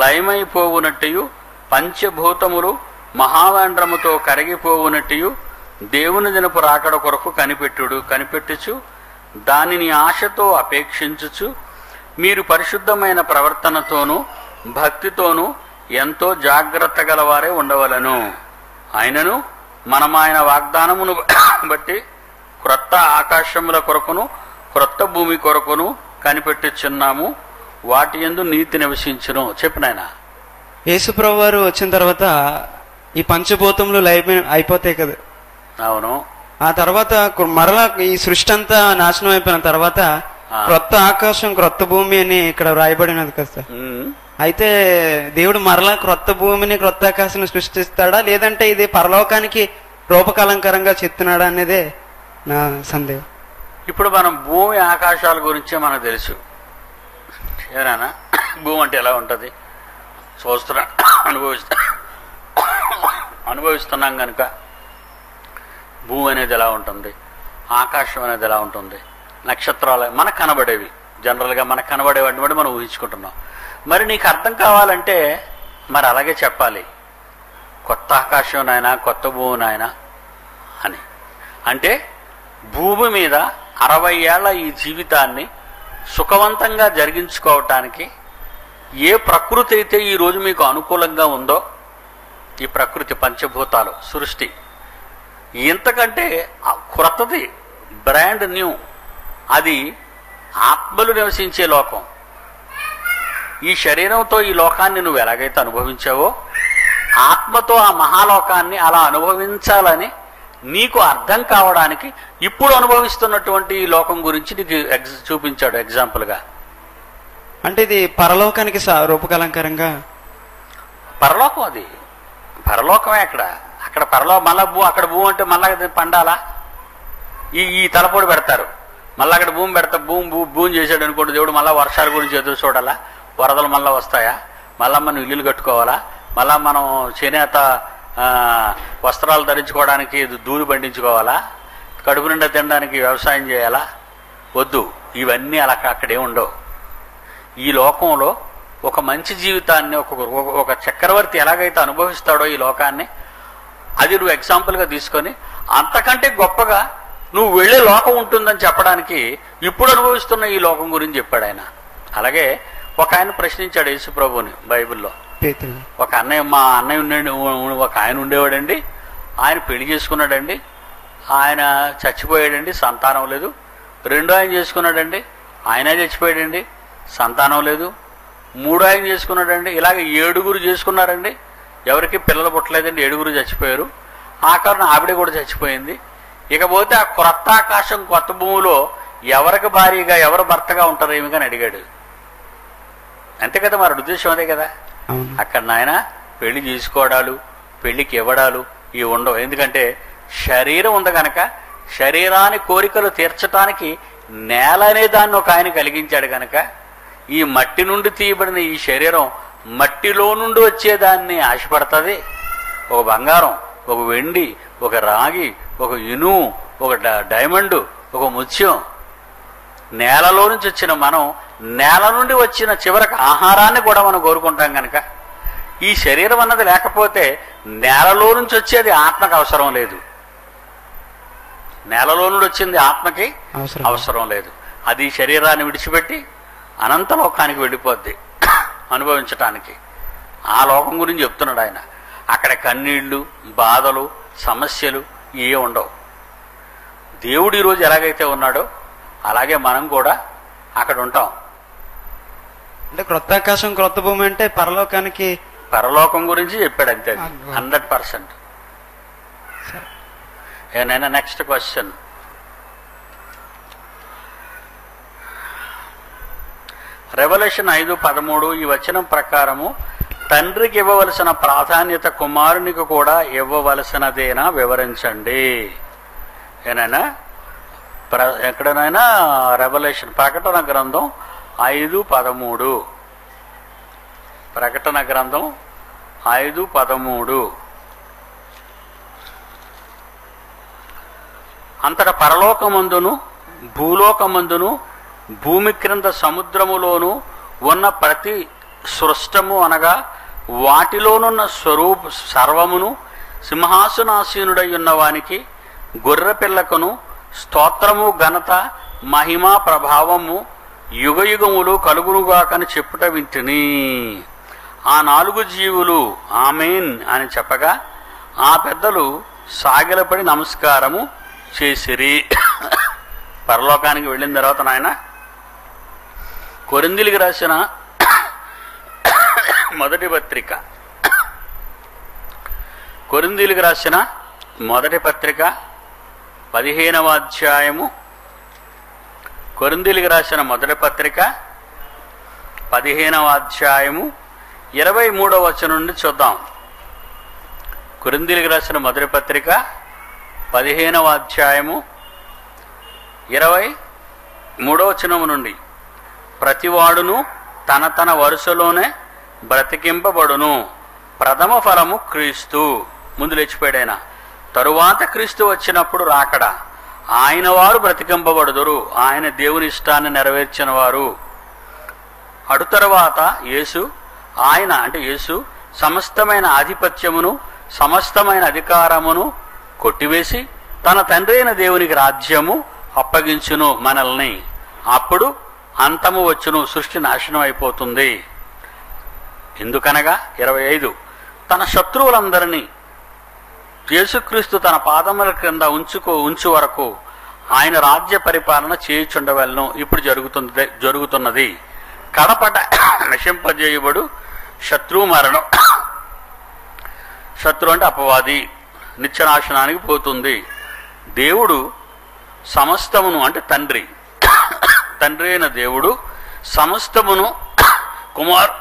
లయమైపోవునట్టయు పంచభూతములు మహావేండ్రముతో కరిగిపోవునట్టయు దేవుని దినపు రాకడ కొరకు కనిపెట్టుడు కనిపెట్టుచు దానిని ఆశతో అపేక్షించుచు మీరు పరిశుద్ధమైన ప్రవర్తనతోనూ భక్తితోనూ ఎంతో జాగ్రత్త గలవారే ఉండవలను ఆయనను మనం ఆయన వాగ్దానమును బట్టి క్రొత్త ఆకాశముల కొరకును క్రొత్త భూమి కొరకును కనిపెట్టుచున్నాము వాటి యందు నీతి నివసించును చెప్పు నాయనా యేసుప్రభు వారు వచ్చిన తర్వాత ఈ పంచభూతములు అయిపోయి అయిపోతాయి కదా అవును ఆ తర్వాత కు- మరలా ఈ సృష్టి అంతా నాశనం అయిపోయిన తర్వాత ఆ. క్రొత్త ఆకాశం క్రొత్త భూమి అని ఇక్కడ వ్రాయబడినది కదా సార్ ఉమ్. అయితే దేవుడు మరలా క్రొత్త భూమిని క్రొత్త ఆకాశం సృష్టిస్తాడా లేదంటే ఇది పరలోకానికి రూపకలంకరంగా చెప్తున్నాడా అనేదే నా సందేహం ఇప్పుడు మనం భూమి ఆకాశాల గురించే మనకు తెలుసు ఏనా భూమి అంటే ఎలా ఉంటుంది చూస్తున్నా అనుభవిస్తా అనుభవిస్తున్నాం కనుక భూమి అనేది ఎలా ఉంటుంది ఆకాశం అనేది ఎలా ఉంటుంది నక్షత్రాలు మనకు కనబడేవి జనరల్గా మనకు కనబడేవాటిని బట్టి మనం ఊహించుకుంటున్నాం మరి నీకు అర్థం కావాలంటే మరి అలాగే చెప్పాలి కొత్త ఆకాశం నాయన కొత్త భూమి నాయన అని అంటే భూమి మీద అరవై ఏళ్ల ఈ జీవితాన్ని సుఖవంతంగా జరిగించుకోవటానికి ఏ ప్రకృతి అయితే ఈరోజు మీకు అనుకూలంగా ఉందో ఈ ప్రకృతి పంచభూతాలు సృష్టి ఇంతకంటే ఆ క్రొత్తది బ్రాండ్ న్యూ అది ఆత్మలు నివసించే లోకం ఈ శరీరంతో ఈ లోకాన్ని నువ్వు ఎలాగైతే అనుభవించావో ఆత్మతో ఆ మహాలోకాన్ని అలా అనుభవించాలని నీకు అర్థం కావడానికి ఇప్పుడు అనుభవిస్తున్నటువంటి ఈ లోకం గురించి నీకు ఎగ్జ్ చూపించాడు ఎగ్జాంపుల్గా అంటే ఇది పరలోకానికి స- రూపకలంకరంగా పరలోకం అది పరలోకమే అక్కడ అక్కడ పరలో మళ్ళా భూ అక్కడ భూ అంటే మళ్ళా అది పండాలా ఈ ఈ తలపోడు పెడతారు మళ్ళీ అక్కడ భూమి పెడతా భూమి భూ భూమి చేశాడు అనుకోండి దేవుడు మళ్ళీ వర్షాల గురించి ఎదురు చూడాలా వరదలు మళ్ళీ వస్తాయా మళ్ళీ మనం ఇల్లులు కట్టుకోవాలా మళ్ళీ మనం చేనేత ఆ, వస్త్రాలు ధరించుకోవడానికి దూరి బండించుకోవాలా కడుపు నిండా తినడానికి వ్యవసాయం చేయాలా వద్దు ఇవన్నీ అలా అక్కడే ఉండవు ఈ లోకంలో ఒక మంచి జీవితాన్ని ఒక ఒక- ఒక చక్రవర్తి ఎలాగైతే అనుభవిస్తాడో ఈ లోకాన్ని అది నువ్వు ఎగ్జాంపుల్గా తీసుకొని అంతకంటే గొప్పగా నువ్వు వెళ్ళే లోకం ఉంటుందని చెప్పడానికి ఇప్పుడు అనుభవిస్తున్న ఈ లోకం గురించి చెప్పాడు ఆయన అలాగే ఒక ఆయన ప్రశ్నించాడు యేసు ప్రభుని బైబిల్లో పేతులు ఒక అన్నయ్య మా అన్నయ్య ఉండే ఒక ఆయన ఉండేవాడండి ఆయన పెళ్లి చేసుకున్నాడండి ఆయన చచ్చిపోయాడండి సంతానం లేదు రెండో ఆయన చేసుకున్నాడండి ఆయన చచ్చిపోయాడండి సంతానం లేదు మూడో ఆయన చేసుకున్నాడండి ఇలాగ ఏడుగురు చేసుకున్నారండి ఎవరికి పిల్లలు పుట్టలేదండి ఏడుగురు చచ్చిపోయారు ఆ కారణం ఆవిడ కూడా చచ్చిపోయింది ఇకపోతే ఆ క్రొత్త ఆకాశం కొత్త భూమిలో ఎవరికి భారీగా ఎవరు భర్తగా ఉంటారు ఏమి కానీ అడిగాడు అంతే కదా మరి ఉద్దేశం అదే కదా అవును అక్కడ నాయన పెళ్లి చేసుకోవడాలు పెళ్లికి ఇవ్వడాలు ఇవి ఉండవు ఎందుకంటే శరీరం ఉంది కనుక శరీరాన్ని కోరికలు తీర్చడానికి నేల అనే దాన్ని ఒక ఆయన కలిగించాడు కనుక ఈ మట్టి నుండి తీయబడిన ఈ శరీరం మట్టిలో నుండి వచ్చేదాన్ని ఆశపడుతుంది ఒక బంగారం ఒక వెండి ఒక రాగి ఒక ఇనుము ఒక డ- డైమండ్ ఒక ముత్యం నేలలో నుంచి వచ్చిన మనం నేల నుండి వచ్చిన చివరికి ఆహారాన్ని కూడా మనం కోరుకుంటాం కనుక ఈ శరీరం అన్నది లేకపోతే నేలలో నుంచి వచ్చేది ఆత్మకు అవసరం లేదు నేలలో నుండి వచ్చింది ఆత్మకి అవసరం అవసరం లేదు అది ఈ శరీరాన్ని విడిచిపెట్టి అనంత లోకానికి వెళ్ళిపోద్ది అనుభవించటానికి ఆ లోకం గురించి చెప్తున్నాడు ఆయన అక్కడ కన్నీళ్లు బాధలు సమస్యలు ఏ ఉండవు దేవుడు ఈరోజు ఎలాగైతే ఉన్నాడో అలాగే మనం కూడా అక్కడ ఉంటాం అంటే క్రొత్త ఆకాశం క్రొత్త భూమి అంటే పరలోకానికి పరలోకం గురించి చెప్పాడు అంతే హండ్రెడ్ పర్సెంట్ ఏనైనా నెక్స్ట్ క్వశ్చన్ రెవల్యూషన్ ఐదు పదమూడు ఈ వచనం ప్రకారము తండ్రికి ఇవ్వవలసిన ప్రాధాన్యత కుమారునికి కూడా ఇవ్వవలసినదేనా వివరించండి ఏనైనా ప్ర ఎక్కడనైనా రెవల్యూషన్ ప్రకటన గ్రంథం ఐదు పదమూడు ప్రకటన గ్రంథం ఐదు పదమూడు అంతట పరలోకమందును భూలోకమందును భూమి క్రింద సముద్రములోను ఉన్న ప్రతి సృష్టము అనగా వాటిలోనున్న స్వరూప సర్వమును సింహాసనాసీనుడై ఉన్నవానికి గొర్రె పిల్లకును స్తోత్రము ఘనత మహిమ ప్రభావము యుగయుగములు కలుగునుగాకని చెప్పుట వింటిని ఆ నాలుగు జీవులు ఆమెన్ అని చెప్పగా ఆ పెద్దలు సాగిలపడి నమస్కారము చేసిరి పరలోకానికి వెళ్ళిన తర్వాత నాయన కొరిందిలికి రాసిన మొదటి పత్రిక కొరిందీలకు రాసిన మొదటి పత్రిక పదిహేనవ అధ్యాయము కొరిందీలకు రాసిన మొదటి పత్రిక పదిహేనవ అధ్యాయము ఇరవై మూడవ వచనం నుండి చూద్దాం కొరిందీలకు రాసిన మొదటి పత్రిక పదిహేనవ అధ్యాయము ఇరవై మూడవ వచనము నుండి ప్రతివాడును తన తన వరుసలోనే బ్రతికింపబడును ప్రథమ ఫలము క్రీస్తు ముందు లేచిపోయాడైన తరువాత క్రీస్తు వచ్చినప్పుడు రాకడ ఆయన వారు బ్రతికింపబడుదురు ఆయన దేవుని ఇష్టాన్ని నెరవేర్చిన వారు అటు తరువాత యేసు ఆయన అంటే యేసు సమస్తమైన ఆధిపత్యమును సమస్తమైన అధికారమును కొట్టివేసి తన తండ్రి అయిన దేవునికి రాజ్యము అప్పగించును మనల్ని అప్పుడు అంతము వచ్చును సృష్టి నాశనం అయిపోతుంది ఎందుకనగా ఇరవై ఐదు తన శత్రువులందరినీ యేసుక్రీస్తు తన పాదముల క్రింద ఉంచుకో ఉంచు వరకు ఆయన రాజ్య పరిపాలన చేయుచుండవలను ఇప్పుడు జరుగుతుంది జరుగుతున్నది కడపట నశింపజేయబడు శత్రువు మరణం శత్రు అంటే అపవాది నిత్యనాశనానికి పోతుంది దేవుడు సమస్తమును అంటే తండ్రి తండ్రి అయిన దేవుడు సమస్తమును కుమార్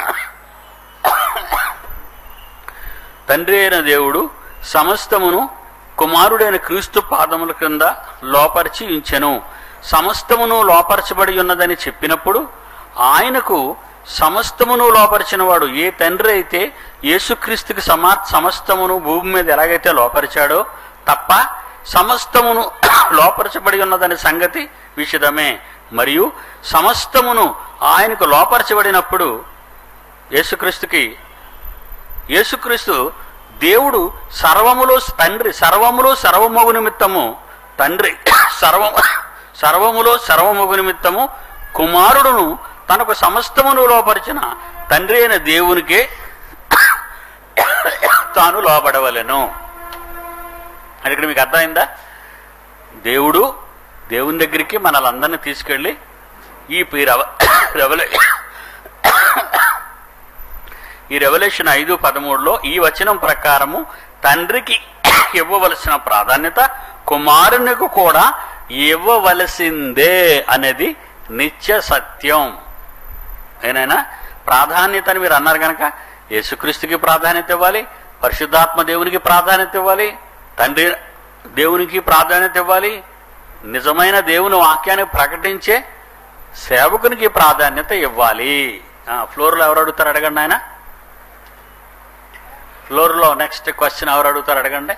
తండ్రి అయిన దేవుడు సమస్తమును కుమారుడైన క్రీస్తు పాదముల క్రింద లోపరిచి ఉంచెను సమస్తమును లోపరచబడి ఉన్నదని చెప్పినప్పుడు ఆయనకు సమస్తమును లోపరిచిన వాడు ఏ తండ్రి అయితే యేసుక్రీస్తుకి సమా సమస్తమును భూమి మీద ఎలాగైతే లోపరిచాడో తప్ప సమస్తమును లోపరచబడి ఉన్నదనే సంగతి విషిదమే మరియు సమస్తమును ఆయనకు లోపరచబడినప్పుడు యేసుక్రీస్తుకి యేసుక్రీస్తు దేవుడు సర్వములో తండ్రి సర్వములో సర్వమగు నిమిత్తము తండ్రి సర్వ సర్వములో సర్వమగు నిమిత్తము కుమారుడును తనకు సమస్తమును లోపరిచిన తండ్రి అయిన దేవునికే తాను లోబడవలెను అది ఇక్కడ మీకు అర్థమైందా దేవుడు దేవుని దగ్గరికి మనలందరినీ తీసుకెళ్ళి ఈ పీ రవ రెవలే ఈ రెవల్యూషన్ ఐదు పదమూడులో ఈ వచనం ప్రకారము తండ్రికి ఇవ్వవలసిన ప్రాధాన్యత కుమారునికి కూడా ఇవ్వవలసిందే అనేది నిత్య సత్యం ఏనైనా ప్రాధాన్యత అని మీరు అన్నారు కనుక యేసుక్రీస్తుకి ప్రాధాన్యత ఇవ్వాలి పరిశుద్ధాత్మ దేవునికి ప్రాధాన్యత ఇవ్వాలి తండ్రి దేవునికి ప్రాధాన్యత ఇవ్వాలి నిజమైన దేవుని వాక్యాన్ని ప్రకటించే సేవకునికి ప్రాధాన్యత ఇవ్వాలి ఆ, ఫ్లోర్లో ఎవరు అడుగుతారు అడగండి ఆయన ఫ్లోర్లో నెక్స్ట్ క్వశ్చన్ ఎవరు అడుగుతారు అడగండి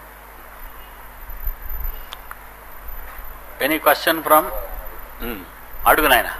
ఎనీ క్వశ్చన్ ఫ్రమ్ అడుగు నాయన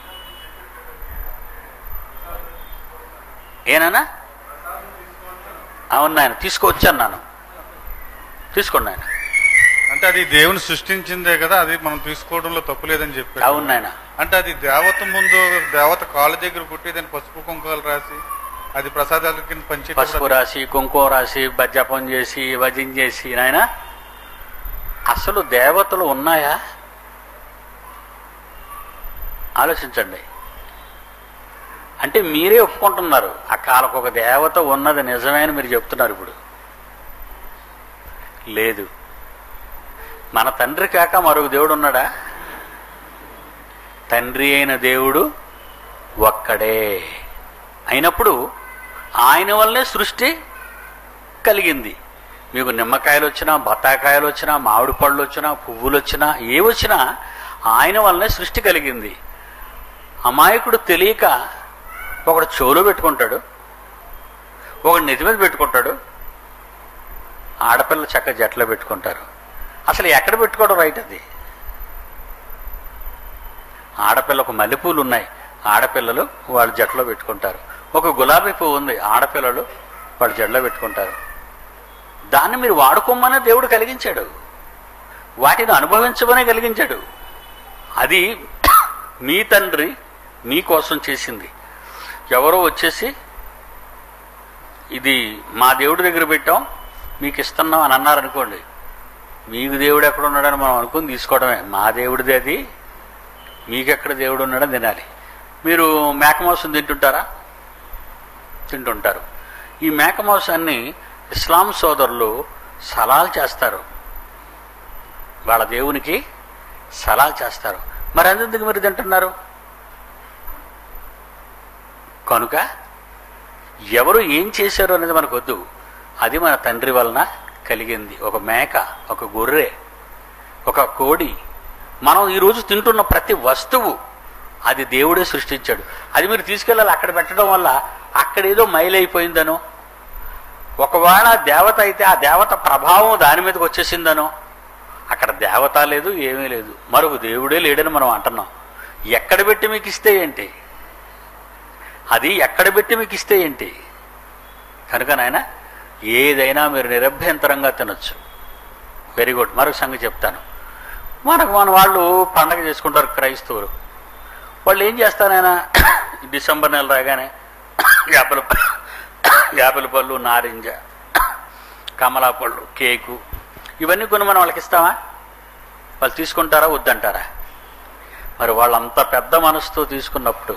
ఏనన్నా అవును నాయన తీసుకొచ్చాను నాను తీసుకోండి నాయన అంటే అది దేవుని సృష్టించిందే కదా అది మనం తీసుకోవడంలో తప్పు లేదని చెప్పారు అవును నాయన అంటే అది దేవత ముందు దేవత కాళ్ళ దగ్గర పుట్టి దాన్ని పసుపు కుంకాలు రాసి అది ప్రసాదాల కింద పసుపు పంచేటప్పుడు రాసి కుంకుమ రాసి బ- జపం చేసి భజన చేసి నాయన అసలు దేవతలు ఉన్నాయా ఆలోచించండి అంటే మీరే ఒప్పుకుంటున్నారు ఆ కాలకు ఒక దేవత ఉన్నది నిజమే అని మీరు చెప్తున్నారు ఇప్పుడు లేదు మన తండ్రి కాక మరొక దేవుడు ఉన్నాడా తండ్రి అయిన దేవుడు ఒక్కడే అయినప్పుడు ఆయన వల్లనే సృష్టి కలిగింది మీకు నిమ్మకాయలు వచ్చినా బత్తాకాయలు వచ్చినా మామిడి పళ్ళు వచ్చినా పువ్వులు వచ్చినా ఏ వచ్చినా ఆయన వల్లనే సృష్టి కలిగింది అమాయకుడు తెలియక ఒకడు చెవులో పెట్టుకుంటాడు ఒకడు నెత్తి మీద పెట్టుకుంటాడు ఆడపిల్ల చక్క జట్లో పెట్టుకుంటారు అసలు ఎక్కడ పెట్టుకోవడం రైట్ అది ఆడపిల్లకు మల్లెపూలు ఉన్నాయి ఆడపిల్లలు వాళ్ళు జట్లో పెట్టుకుంటారు ఒక గులాబీ పువ్వు ఉంది ఆడపిల్లలు వాళ్ళు జట్లో పెట్టుకుంటారు దాన్ని మీరు వాడుకోమనే దేవుడు కలిగించాడు వాటిని అనుభవించమనే కలిగించాడు అది మీ తండ్రి మీకోసం చేసింది ఎవరో వచ్చేసి ఇది మా దేవుడి దగ్గర పెట్టాం మీకు ఇస్తున్నాం అని అన్నారనుకోండి మీకు దేవుడు ఎక్కడ ఉన్నాడని మనం అనుకుని తీసుకోవడమే మా దేవుడిది అది మీకెక్కడ దేవుడు ఉన్నాడని తినాలి మీరు మేక మాంసం తింటుంటారా తింటుంటారు ఈ మేక మాంసాన్ని ఇస్లాం సోదరులు సలాల్ చేస్తారు వాళ్ళ దేవునికి సలాల్ చేస్తారు మరి అందుకు మీరు తింటున్నారు కనుక ఎవరు ఏం చేశారు అనేది మనకు వద్దు అది మన తండ్రి వలన కలిగింది ఒక మేక ఒక గొర్రె ఒక కోడి మనం ఈరోజు తింటున్న ప్రతి వస్తువు అది దేవుడే సృష్టించాడు అది మీరు తీసుకెళ్ళాలి అక్కడ పెట్టడం వల్ల అక్కడేదో మైలైపోయిందనో ఒకవేళ దేవత అయితే ఆ దేవత ప్రభావం దాని మీదకి వచ్చేసిందనో అక్కడ దేవత లేదు ఏమీ లేదు మరొక దేవుడే లేడని మనం అంటున్నాం ఎక్కడ పెట్టి మీకు ఇస్తే ఏంటి అది ఎక్కడ పెట్టి మీకు ఇస్తే ఏంటి కనుక నాయన ఏదైనా మీరు నిరభ్యంతరంగా తినొచ్చు వెరీ గుడ్ మరొక సంగతి చెప్తాను మనకు మన వాళ్ళు పండగ చేసుకుంటారు క్రైస్తవులు వాళ్ళు ఏం చేస్తారైనా డిసెంబర్ నెల రాగానే యాపిల్ యాపిల్ పళ్ళు నారింజ కమలా పళ్ళు కేకు ఇవన్నీ కొన్ని మనం వాళ్ళకి ఇస్తామా వాళ్ళు తీసుకుంటారా వద్దంటారా మరి వాళ్ళంత పెద్ద మనసుతో తీసుకున్నప్పుడు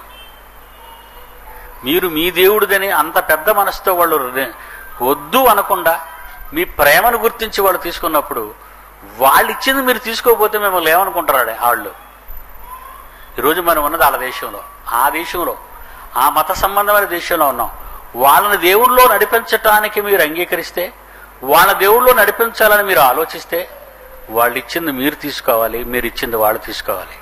మీరు మీ దేవుడిదని అంత పెద్ద మనసుతో వాళ్ళు రి- వద్దు అనకుండా మీ ప్రేమను గుర్తించి వాళ్ళు తీసుకున్నప్పుడు వాళ్ళు ఇచ్చింది మీరు తీసుకోకపోతే మిమ్మల్ని ఏమనుకుంటారు వాళ్ళు ఈరోజు మనం ఉన్నది వాళ్ళ దేశంలో ఆ దేశంలో ఆ మత సంబంధమైన దేశంలో ఉన్నాం వాళ్ళని దేవుళ్ళలో నడిపించటానికి మీరు అంగీకరిస్తే వాళ్ళ దేవుళ్ళలో నడిపించాలని మీరు ఆలోచిస్తే వాళ్ళు ఇచ్చింది మీరు తీసుకోవాలి మీరు ఇచ్చింది వాళ్ళు తీసుకోవాలి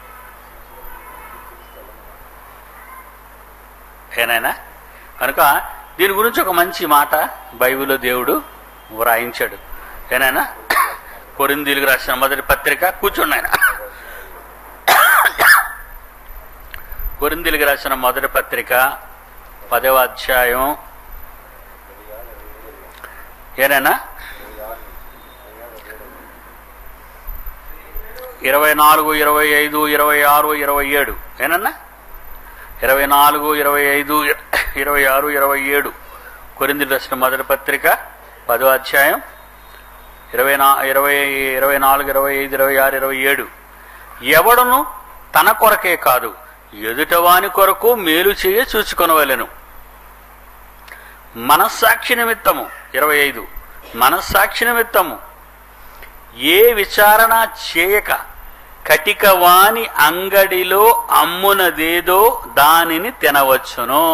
ఏనాయనా కనుక దీని గురించి ఒక మంచి మాట బైబిల్లో దేవుడు వ్రాయించాడు ఏనాయనా కొరిందీలకు రాసిన మొదటి పత్రిక కూర్చోండి ఆయన కొరిందీలకు రాసిన మొదటి పత్రిక పదవ అధ్యాయం ఏనాయనా ఇరవై నాలుగు ఇరవై ఐదు ఇరవై ఆరు ఇరవై ఏడు ఏనన్నా ఇరవై నాలుగు ఇరవై ఐదు ఇరవై ఆరు ఇరవై ఏడు కొరింది రాసిన మొదటి పత్రిక పదో అధ్యాయం ఇరవై నా ఇరవై ఇరవై నాలుగు ఇరవై ఐదు ఇరవై ఆరు ఇరవై ఏడు ఎవడును తన కొరకే కాదు ఎదుటవాని కొరకు మేలు చేయ చూచుకొనవలెను మనస్సాక్షి నిమిత్తము ఇరవై ఐదు మనస్సాక్షి నిమిత్తము ఏ విచారణ చేయక కటికవాని అంగడిలో అమ్మునదేదో దానిని తినవచ్చును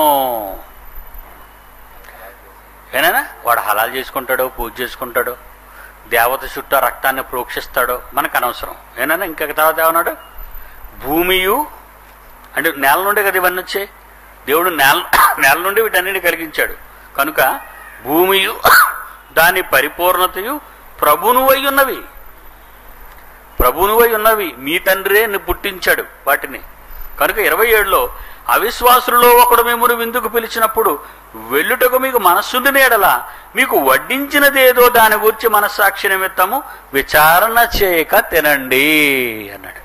ఏనా వాడు హలాలు చేసుకుంటాడో పూజ చేసుకుంటాడో దేవత చుట్టూ రక్తాన్ని ప్రోక్షిస్తాడో మనకు అనవసరం ఏనా ఇంకొక తర్వాత ఏమన్నాడు భూమియు అంటే నేల నుండి కదా ఇవన్నీ వచ్చాయి దేవుడు నేల నేల నుండి వీటన్నిటిని కలిగించాడు కనుక భూమియు దాని పరిపూర్ణతయు ప్రభునువై ఉన్నవి ప్రభునువై ఉన్నవి మీ తండ్రే ని పుట్టించాడు వాటిని కనుక ఇరవై ఏడులో అవిశ్వాసులలో ఒకడు మిమ్మల్ని విందుకు పిలిచినప్పుడు వెళ్ళుటకు మీకు మనస్సుండిన ఎడల మీకు వడ్డించినదేదో దాని గురించి మనస్సాక్షి నిమిత్తము విచారణ చేయక తినండి అన్నాడు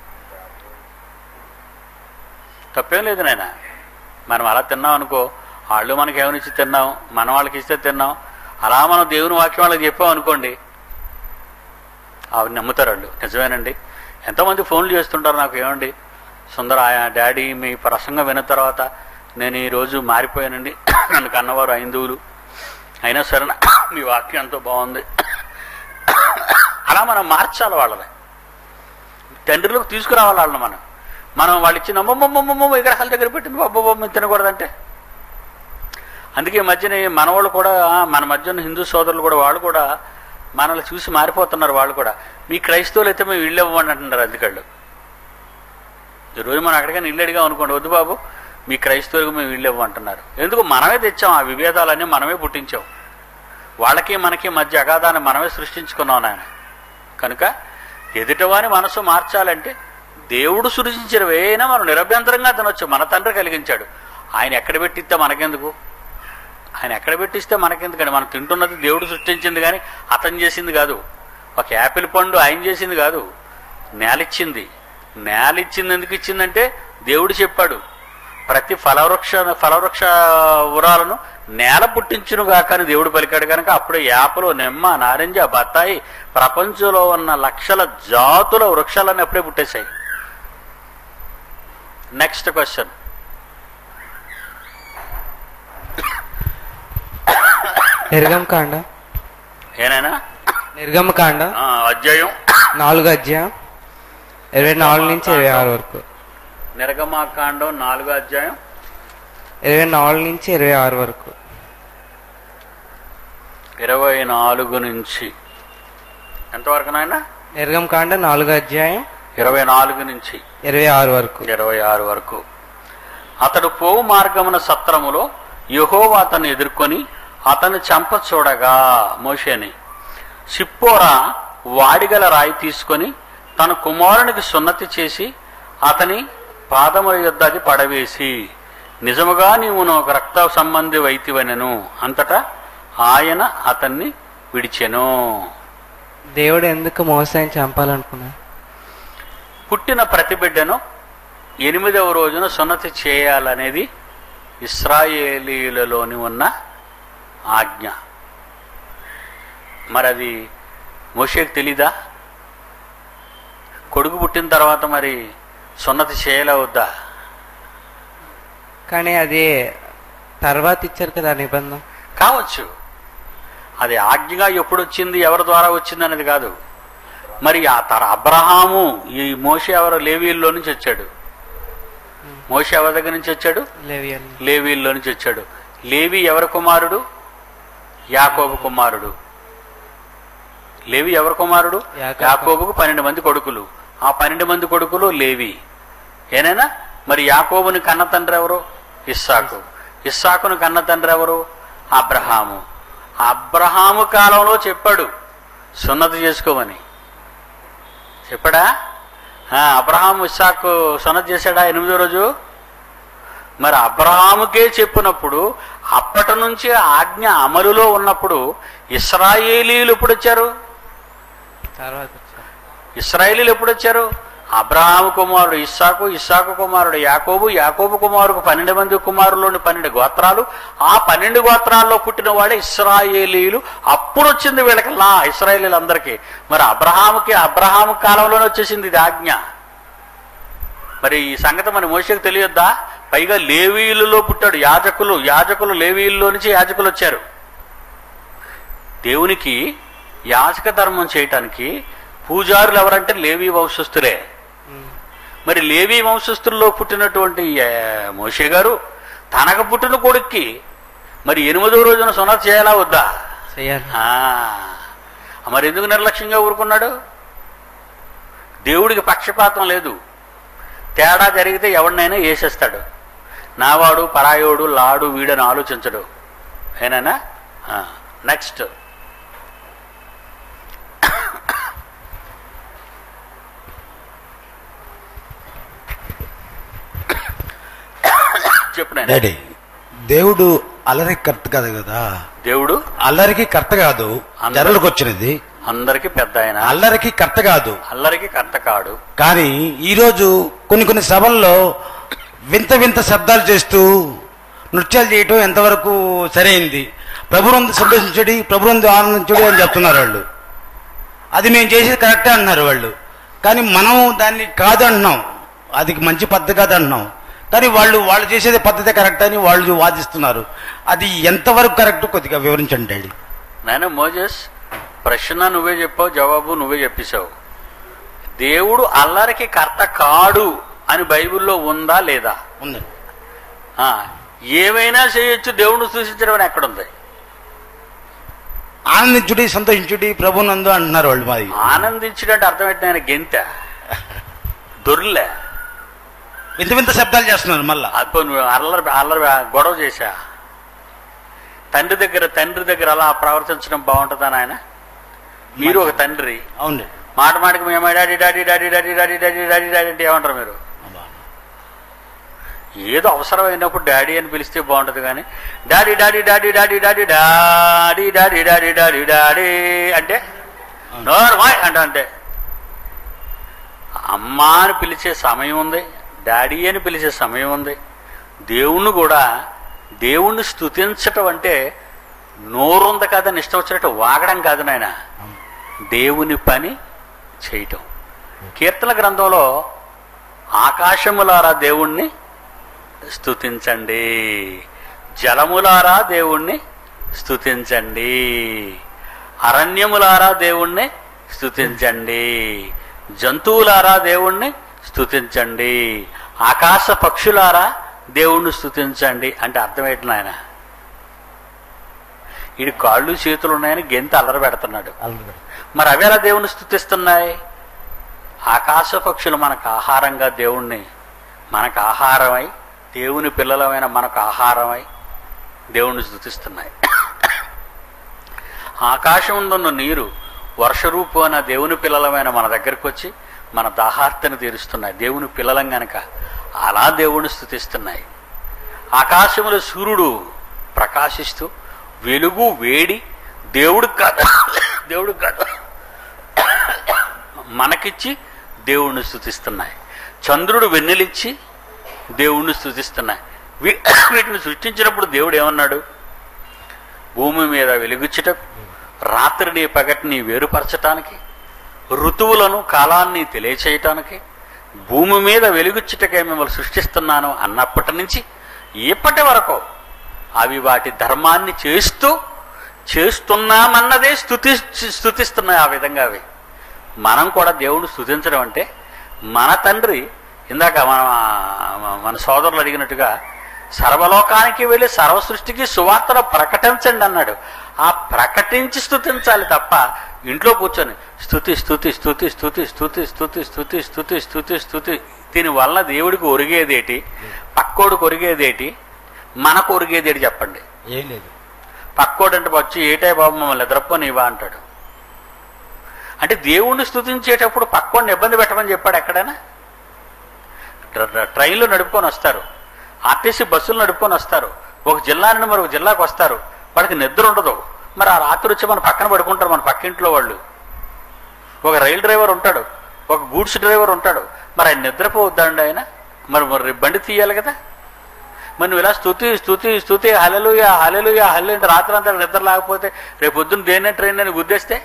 తప్పేం లేదు నాయన మనం అలా తిన్నాం అనుకో వాళ్ళు మనకి ఏమనిచ్చి తిన్నాం మన వాళ్ళకి ఇస్తే తిన్నాం అలా మనం దేవుని వాక్యం వాళ్ళకి చెప్పాం అనుకోండి ఆవిడ నమ్ముతారు వాళ్ళు నిజమేనండి ఎంతోమంది ఫోన్లు చేస్తుంటారు నాకు ఏమండి సుందర ఆయా డాడీ మీ ప్రసంగం విన్న తర్వాత నేను ఈరోజు మారిపోయానండి నన్ను కన్నవారు ఐందువులు అయినా సరే నా- మీ వాక్యం ఎంతో బాగుంది అలా మనం మార్చాలి వాళ్ళని తండ్రిలోకి తీసుకురావాలి వాళ్ళని మనం మనం వాళ్ళు ఇచ్చిన అమ్మమ్మమ్మమ్మ విగ్రహాల దగ్గర పెట్టింది బాబమ్మ తినకూడదంటే అందుకే ఈ మధ్యన ఈ మనవాళ్ళు కూడా మన మధ్యన హిందూ సోదరులు కూడా వాళ్ళు కూడా మనల్ని చూసి మారిపోతున్నారు వాళ్ళు కూడా మీ క్రైస్తవులు అయితే మేము ఇల్లు ఇవ్వండి అంటున్నారు అందుకళ్ళు ఈరోజు మనం అక్కడికైనా ఇల్లు అడిగాం అనుకోండి వద్దు బాబు మీ క్రైస్తవులకు మేము ఇల్లు ఇవ్వమంటున్నారు ఎందుకు మనమే తెచ్చాం ఆ విభేదాలన్నీ మనమే పుట్టించాం వాళ్ళకి మనకి మధ్య అగాధాన్ని మనమే సృష్టించుకున్నాం నాయన కనుక ఎదుటివాని మనసు మార్చాలంటే దేవుడు సృజించినవేనా మనం నిరభ్యంతరంగా తినొచ్చు మన తండ్రి కలిగించాడు ఆయన ఎక్కడ పెట్టిస్తే మనకెందుకు ఆయన ఎక్కడ పెట్టిస్తే మనకెందుకండి మనం తింటున్నది దేవుడు సృష్టించింది కానీ అతను చేసింది కాదు ఒక యాపిల్ పండు ఆయన చేసింది కాదు నేలిచ్చింది నేలిచ్చింది ఎందుకు ఇచ్చిందంటే దేవుడు చెప్పాడు ప్రతి ఫలవృక్ష ఫలవృక్ష ఉరాలను నేల పుట్టించును గాక అని దేవుడు పలికాడు కనుక అప్పుడే యాపలు నిమ్మ నారింజ బత్తాయి ప్రపంచంలో ఉన్న లక్షల జాతుల వృక్షాలన్నీ అప్పుడే పుట్టేశాయి నెక్స్ట్ క్వశ్చన్ నిర్గమకాండ ఏనైనా నిర్గమకాండ ఆ, అధ్యాయం నాలుగు అధ్యాయం ఇరవై నాలుగు నుంచి ఇరవై ఆరు వరకు నిర్గమాకాండం నాలుగో అధ్యాయం ఇరవై నాలుగు నుంచి ఇరవై ఆరు వరకు ఇరవై నాలుగు నుంచి ఎంతవరకు నాయన నిర్గమకాండ నాలుగు అధ్యాయం ఇరవై నాలుగు నుంచి ఇరవై ఆరు వరకు ఇరవై ఆరు వరకు అతడు పోవు మార్గమున సత్రములో యహోవా అతన్ని ఎదుర్కొని అతన్ని చంప చూడగా మోషేని సిప్పోరా వాడిగల రాయి తీసుకొని తన కుమారునికి సున్నతి చేసి అతని పాదముల యొద్ద అది పడవేసి నిజముగా నీవు ఒక రక్త సంబంధి వైతివనెను అంతటా ఆయన అతన్ని విడిచెను దేవుడు ఎందుకు మోసాన్ని చంపాలనుకున్నా పుట్టిన ప్రతి బిడ్డను ఎనిమిదవ రోజున సున్నతి చేయాలనేది ఇస్రాయేలీలలోని ఉన్న ఆజ్ఞ మరి అది మోషేకు తెలీదా కొడుకు పుట్టిన తర్వాత మరి సున్నతి చేయాలా వద్దా కానీ అది తర్వాత ఇచ్చారు కదా ఆ నిబంధన కావచ్చు అది ఆజ్ఞగా ఎప్పుడు వచ్చింది ఎవరి ద్వారా వచ్చింది అనేది కాదు మరి ఆ తర అబ్రహాము ఈ మోషే ఎవరు లేవీల్లో నుంచి వచ్చాడు మోషే ఎవరి దగ్గర నుంచి వచ్చాడు లేవియన్ లేవీల్లో నుంచి వచ్చాడు లేవి ఎవరి కుమారుడు యాకోబు కుమారుడు లేవి ఎవరి కుమారుడు యాకోబు. యాకోబుకు పన్నెండు మంది కొడుకులు ఆ పన్నెండు మంది కొడుకులు లేవి ఏనైనా మరి యాకోబుని కన్న తండ్రి ఎవరు ఇస్సాకు ఇస్సాకును కన్న తండ్రి ఎవరు అబ్రహాము అబ్రహాము కాలంలో చెప్పాడు సున్నతి చేసుకోమని చెప్పాడా ఆ, అబ్రహాం ఇస్సాకు సున్నతి చేశాడా ఎనిమిదో రోజు మరి అబ్రహాముకే చెప్పినప్పుడు అప్పటి నుంచి ఆజ్ఞ అమలులో ఉన్నప్పుడు ఇస్రాయేలీలు ఎప్పుడు వచ్చారు తర్వాత వచ్చారు ఇస్రాయేలీలు ఎప్పుడు వచ్చారు అబ్రహాము కుమారుడు ఇస్సాకు ఇస్సాకు కుమారుడు యాకోబు యాకోబు కుమారుకు పన్నెండు మంది కుమారులోని పన్నెండు గోత్రాలు ఆ పన్నెండు గోత్రాల్లో పుట్టిన వాళ్ళే ఇస్రాయేలీలు అప్పుడు వచ్చింది వీళ్ళకల్లా ఇస్రాయేలీలు అందరికీ మరి అబ్రహాముకి అబ్రహాము కాలంలోనే వచ్చేసింది ఇది ఆజ్ఞ మరి ఈ సంగతి మన మోషకు తెలియొద్దా పైగా లేవీయులలో పుట్టాడు యాజకులు యాజకులు లేవీయుల్లో నుంచి యాజకులు వచ్చారు దేవునికి యాజక ధర్మం చేయటానికి పూజారులు ఎవరంటే లేవీ వంశస్థులే మరి లేవీ వంశస్థుల్లో పుట్టినటువంటి ఆ, మోషే గారు తనకు పుట్టిన కొడుక్కి మరి ఎనిమిదో రోజున సున్నత చేయాలా వద్దా చేయాలి ఆ, మరి ఎందుకు నిర్లక్ష్యంగా ఊరుకున్నాడు దేవుడికి పక్షపాతం లేదు తేడా జరిగితే ఎవడినైనా వేసేస్తాడు నావాడు పరాయోడు లాడు వీడని ఆలోచించడు ఏనానా నెక్స్ట్ చెప్పు నాయనా. డాడీ దేవుడు అల్లరికి కర్త కాదు కదా దేవుడు అల్లరికి కర్త కాదు అందరూ- జరలకు వచ్చినది అందరికి పెద్ద ఆయన అల్లరికి కర్త కాదు అల్లరికి కర్త కాడు కానీ ఈరోజు కొన్ని కొన్ని సభల్లో వింత వింత శబ్దాలు చేస్తూ నృత్యాలు చేయటం ఎంతవరకు సరైంది ప్రభునందు సంతోషించడి ప్రభునందు ఆనందించడి అని చెప్తున్నారు వాళ్ళు అది మేము చేసేది కరెక్టే అంటున్నారు వాళ్ళు కానీ మనం దాన్ని కాదు అంటున్నాం అది మంచి పద్ధతి కాదు అంటున్నాం కానీ వాళ్ళు వాళ్ళు చేసేది పద్ధతి కరెక్ట్ అని వాళ్ళు వాదిస్తున్నారు అది ఎంతవరకు కరెక్ట్ కొద్దిగా వివరించండి డాడీ నాయన మోజెస్ ప్రశ్న నువ్వే చెప్పావు జవాబు నువ్వే చెప్పేశావు దేవుడు అల్లరికి కర్త కాడు అని బైబిల్లో ఉందా లేదా ఉందండి ఆ, ఏమైనా చేయొచ్చు దేవుడిని సూచించడం అని ఎక్కడుంది ఆనందించుడి సంతోషించుడి ప్రభునందు అంటున్నారు వాళ్ళు మాది ఆనందించినట్టు అర్థం ఏంటి ఆయన గెంత దొర్లే వింత వింత శబ్దాలు చేస్తున్నారు మళ్ళా అప్పుడు నువ్వు అల్లరి అల్లరి గొడవ చేశా తండ్రి దగ్గర తండ్రి దగ్గర అలా ప్రవర్తించడం బాగుంటుందా నాయన మీరు ఒక తండ్రి అవునండి మాట మాటకి మేము daddy daddy daddy daddy daddy daddy daddy daddy అంటే ఏమంటారు మీరు ఏదో అవసరమైనప్పుడు డాడీ అని పిలిస్తే బాగుంటుంది కానీ daddy daddy daddy daddy daddy daddy daddy daddy daddy daddy అంటే నోర్మాయ్ అంట అంటే అమ్మా అని పిలిచే సమయం ఉంది డాడీ అని పిలిచే సమయం ఉంది దేవుణ్ణి కూడా దేవుణ్ణి స్తుతించటం అంటే నోరుంది కాదని ఇష్టం వచ్చినట్టు వాగడం కాదు నాయన దేవుని పని చేయటం కీర్తన గ్రంథంలో ఆకాశములారా దేవుణ్ణి స్తుతించండి జలములారా దేవుణ్ణి స్తుతించండి అరణ్యములారా దేవుణ్ణి స్తుతించండి జంతువులారా దేవుణ్ణి స్తుతించండి ఆకాశ పక్షులారా దేవుణ్ణి స్తుతించండి అంటే అర్థమేంటి నాయన ఇది కాళ్ళు చేతులు ఉన్నాయని గెంత అల్లరి పెడుతున్నాడు మరి అవి ఎలా దేవుణ్ణి స్థుతిస్తున్నాయి ఆకాశ పక్షులు మనకు ఆహారంగా దేవుణ్ణి మనకు ఆహారమై దేవుని పిల్లలమైన మనకు ఆహారమై దేవుణ్ణి స్థుతిస్తున్నాయి ఆకాశం ఉందన్న నీరు వర్షరూపు అన్న దేవుని పిల్లలమైన మన దగ్గరకు వచ్చి మన దాహార్తను తీరుస్తున్నాయి దేవుని పిల్లలం గనక అలా దేవుణ్ణి స్థుతిస్తున్నాయి ఆకాశములో సూర్యుడు ప్రకాశిస్తూ వెలుగు వేడి దేవుడు కాదు దేవుడు కాదు మనకిచ్చి దేవుణ్ణి స్థుతిస్తున్నాయి చంద్రుడు వెన్నెలిచ్చి దేవుణ్ణి స్థుతిస్తున్నాయి వీ- వీటిని సృష్టించినప్పుడు దేవుడు ఏమన్నాడు భూమి మీద వెలుగుచ్చుటకు రాత్రిని పగటిని వేరుపరచటానికి ఋతువులను కాలాన్ని తెలియచేయటానికి భూమి మీద వెలుగుచ్చుటకే మిమ్మల్ని సృష్టిస్తున్నాను అన్నప్పటి నుంచి ఇప్పటి వరకు అవి వాటి ధర్మాన్ని చేస్తూ చేస్తున్నామన్నదే స్థుతి స్థుతిస్తున్నాయి ఆ విధంగా అవి మనం కూడా దేవుణ్ణి స్థుతించడం అంటే మన తండ్రి ఇందాక మన మన సోదరులు అడిగినట్టుగా సర్వలోకానికి వెళ్ళి సర్వ సృష్టికి సువార్తను ప్రకటించండి అన్నాడు ఆ ప్రకటించి స్థుతించాలి తప్ప ఇంట్లో కూర్చొని స్థుతి స్థుతి స్థుతి స్థుతి స్థుతి స్థుతి స్థుతి స్థుతి స్థుతి స్థుతి దీని వలన దేవుడికి ఒరిగేదేటి పక్కోడికి ఒరిగేదేటి మనకు ఒరిగేదేటి చెప్పండి ఏం లేదు పక్కోడంటే వచ్చి ఏటే బాబు మమ్మల్ని నిద్రపోనివా అంటాడు అంటే దేవుణ్ణి స్థుతించేటప్పుడు పక్కోడిని ఇబ్బంది పెట్టమని చెప్పాడు ఎక్కడైనా ట్ర- ట్ర- ట్రైన్లు నడుపుకొని వస్తారు ఆర్టీసీ బస్సులు నడుపుకొని వస్తారు ఒక జిల్లా నుండి మరొక జిల్లాకు వస్తారు వాళ్ళకి నిద్ర ఉండదు మరి ఆ రాత్రి వచ్చి మన పక్కన పడుకుంటారు మన పక్కింట్లో వాళ్ళు ఒక రైలు డ్రైవర్ ఉంటాడు ఒక గూడ్స్ డ్రైవర్ ఉంటాడు మరి ఆయన నిద్రపోవద్దండి ఆయన మరి మరి బండి తీయాలి కదా మరి నువ్వు ఇలా స్థుతి స్థుతి స్థుతి హలలుయ హలలుయ హల్లు అంటే రాత్రి అంతా నిద్ర లేకపోతే రేపు పొద్దున్న దేనే ట్రైన్ అని గుద్దేస్తే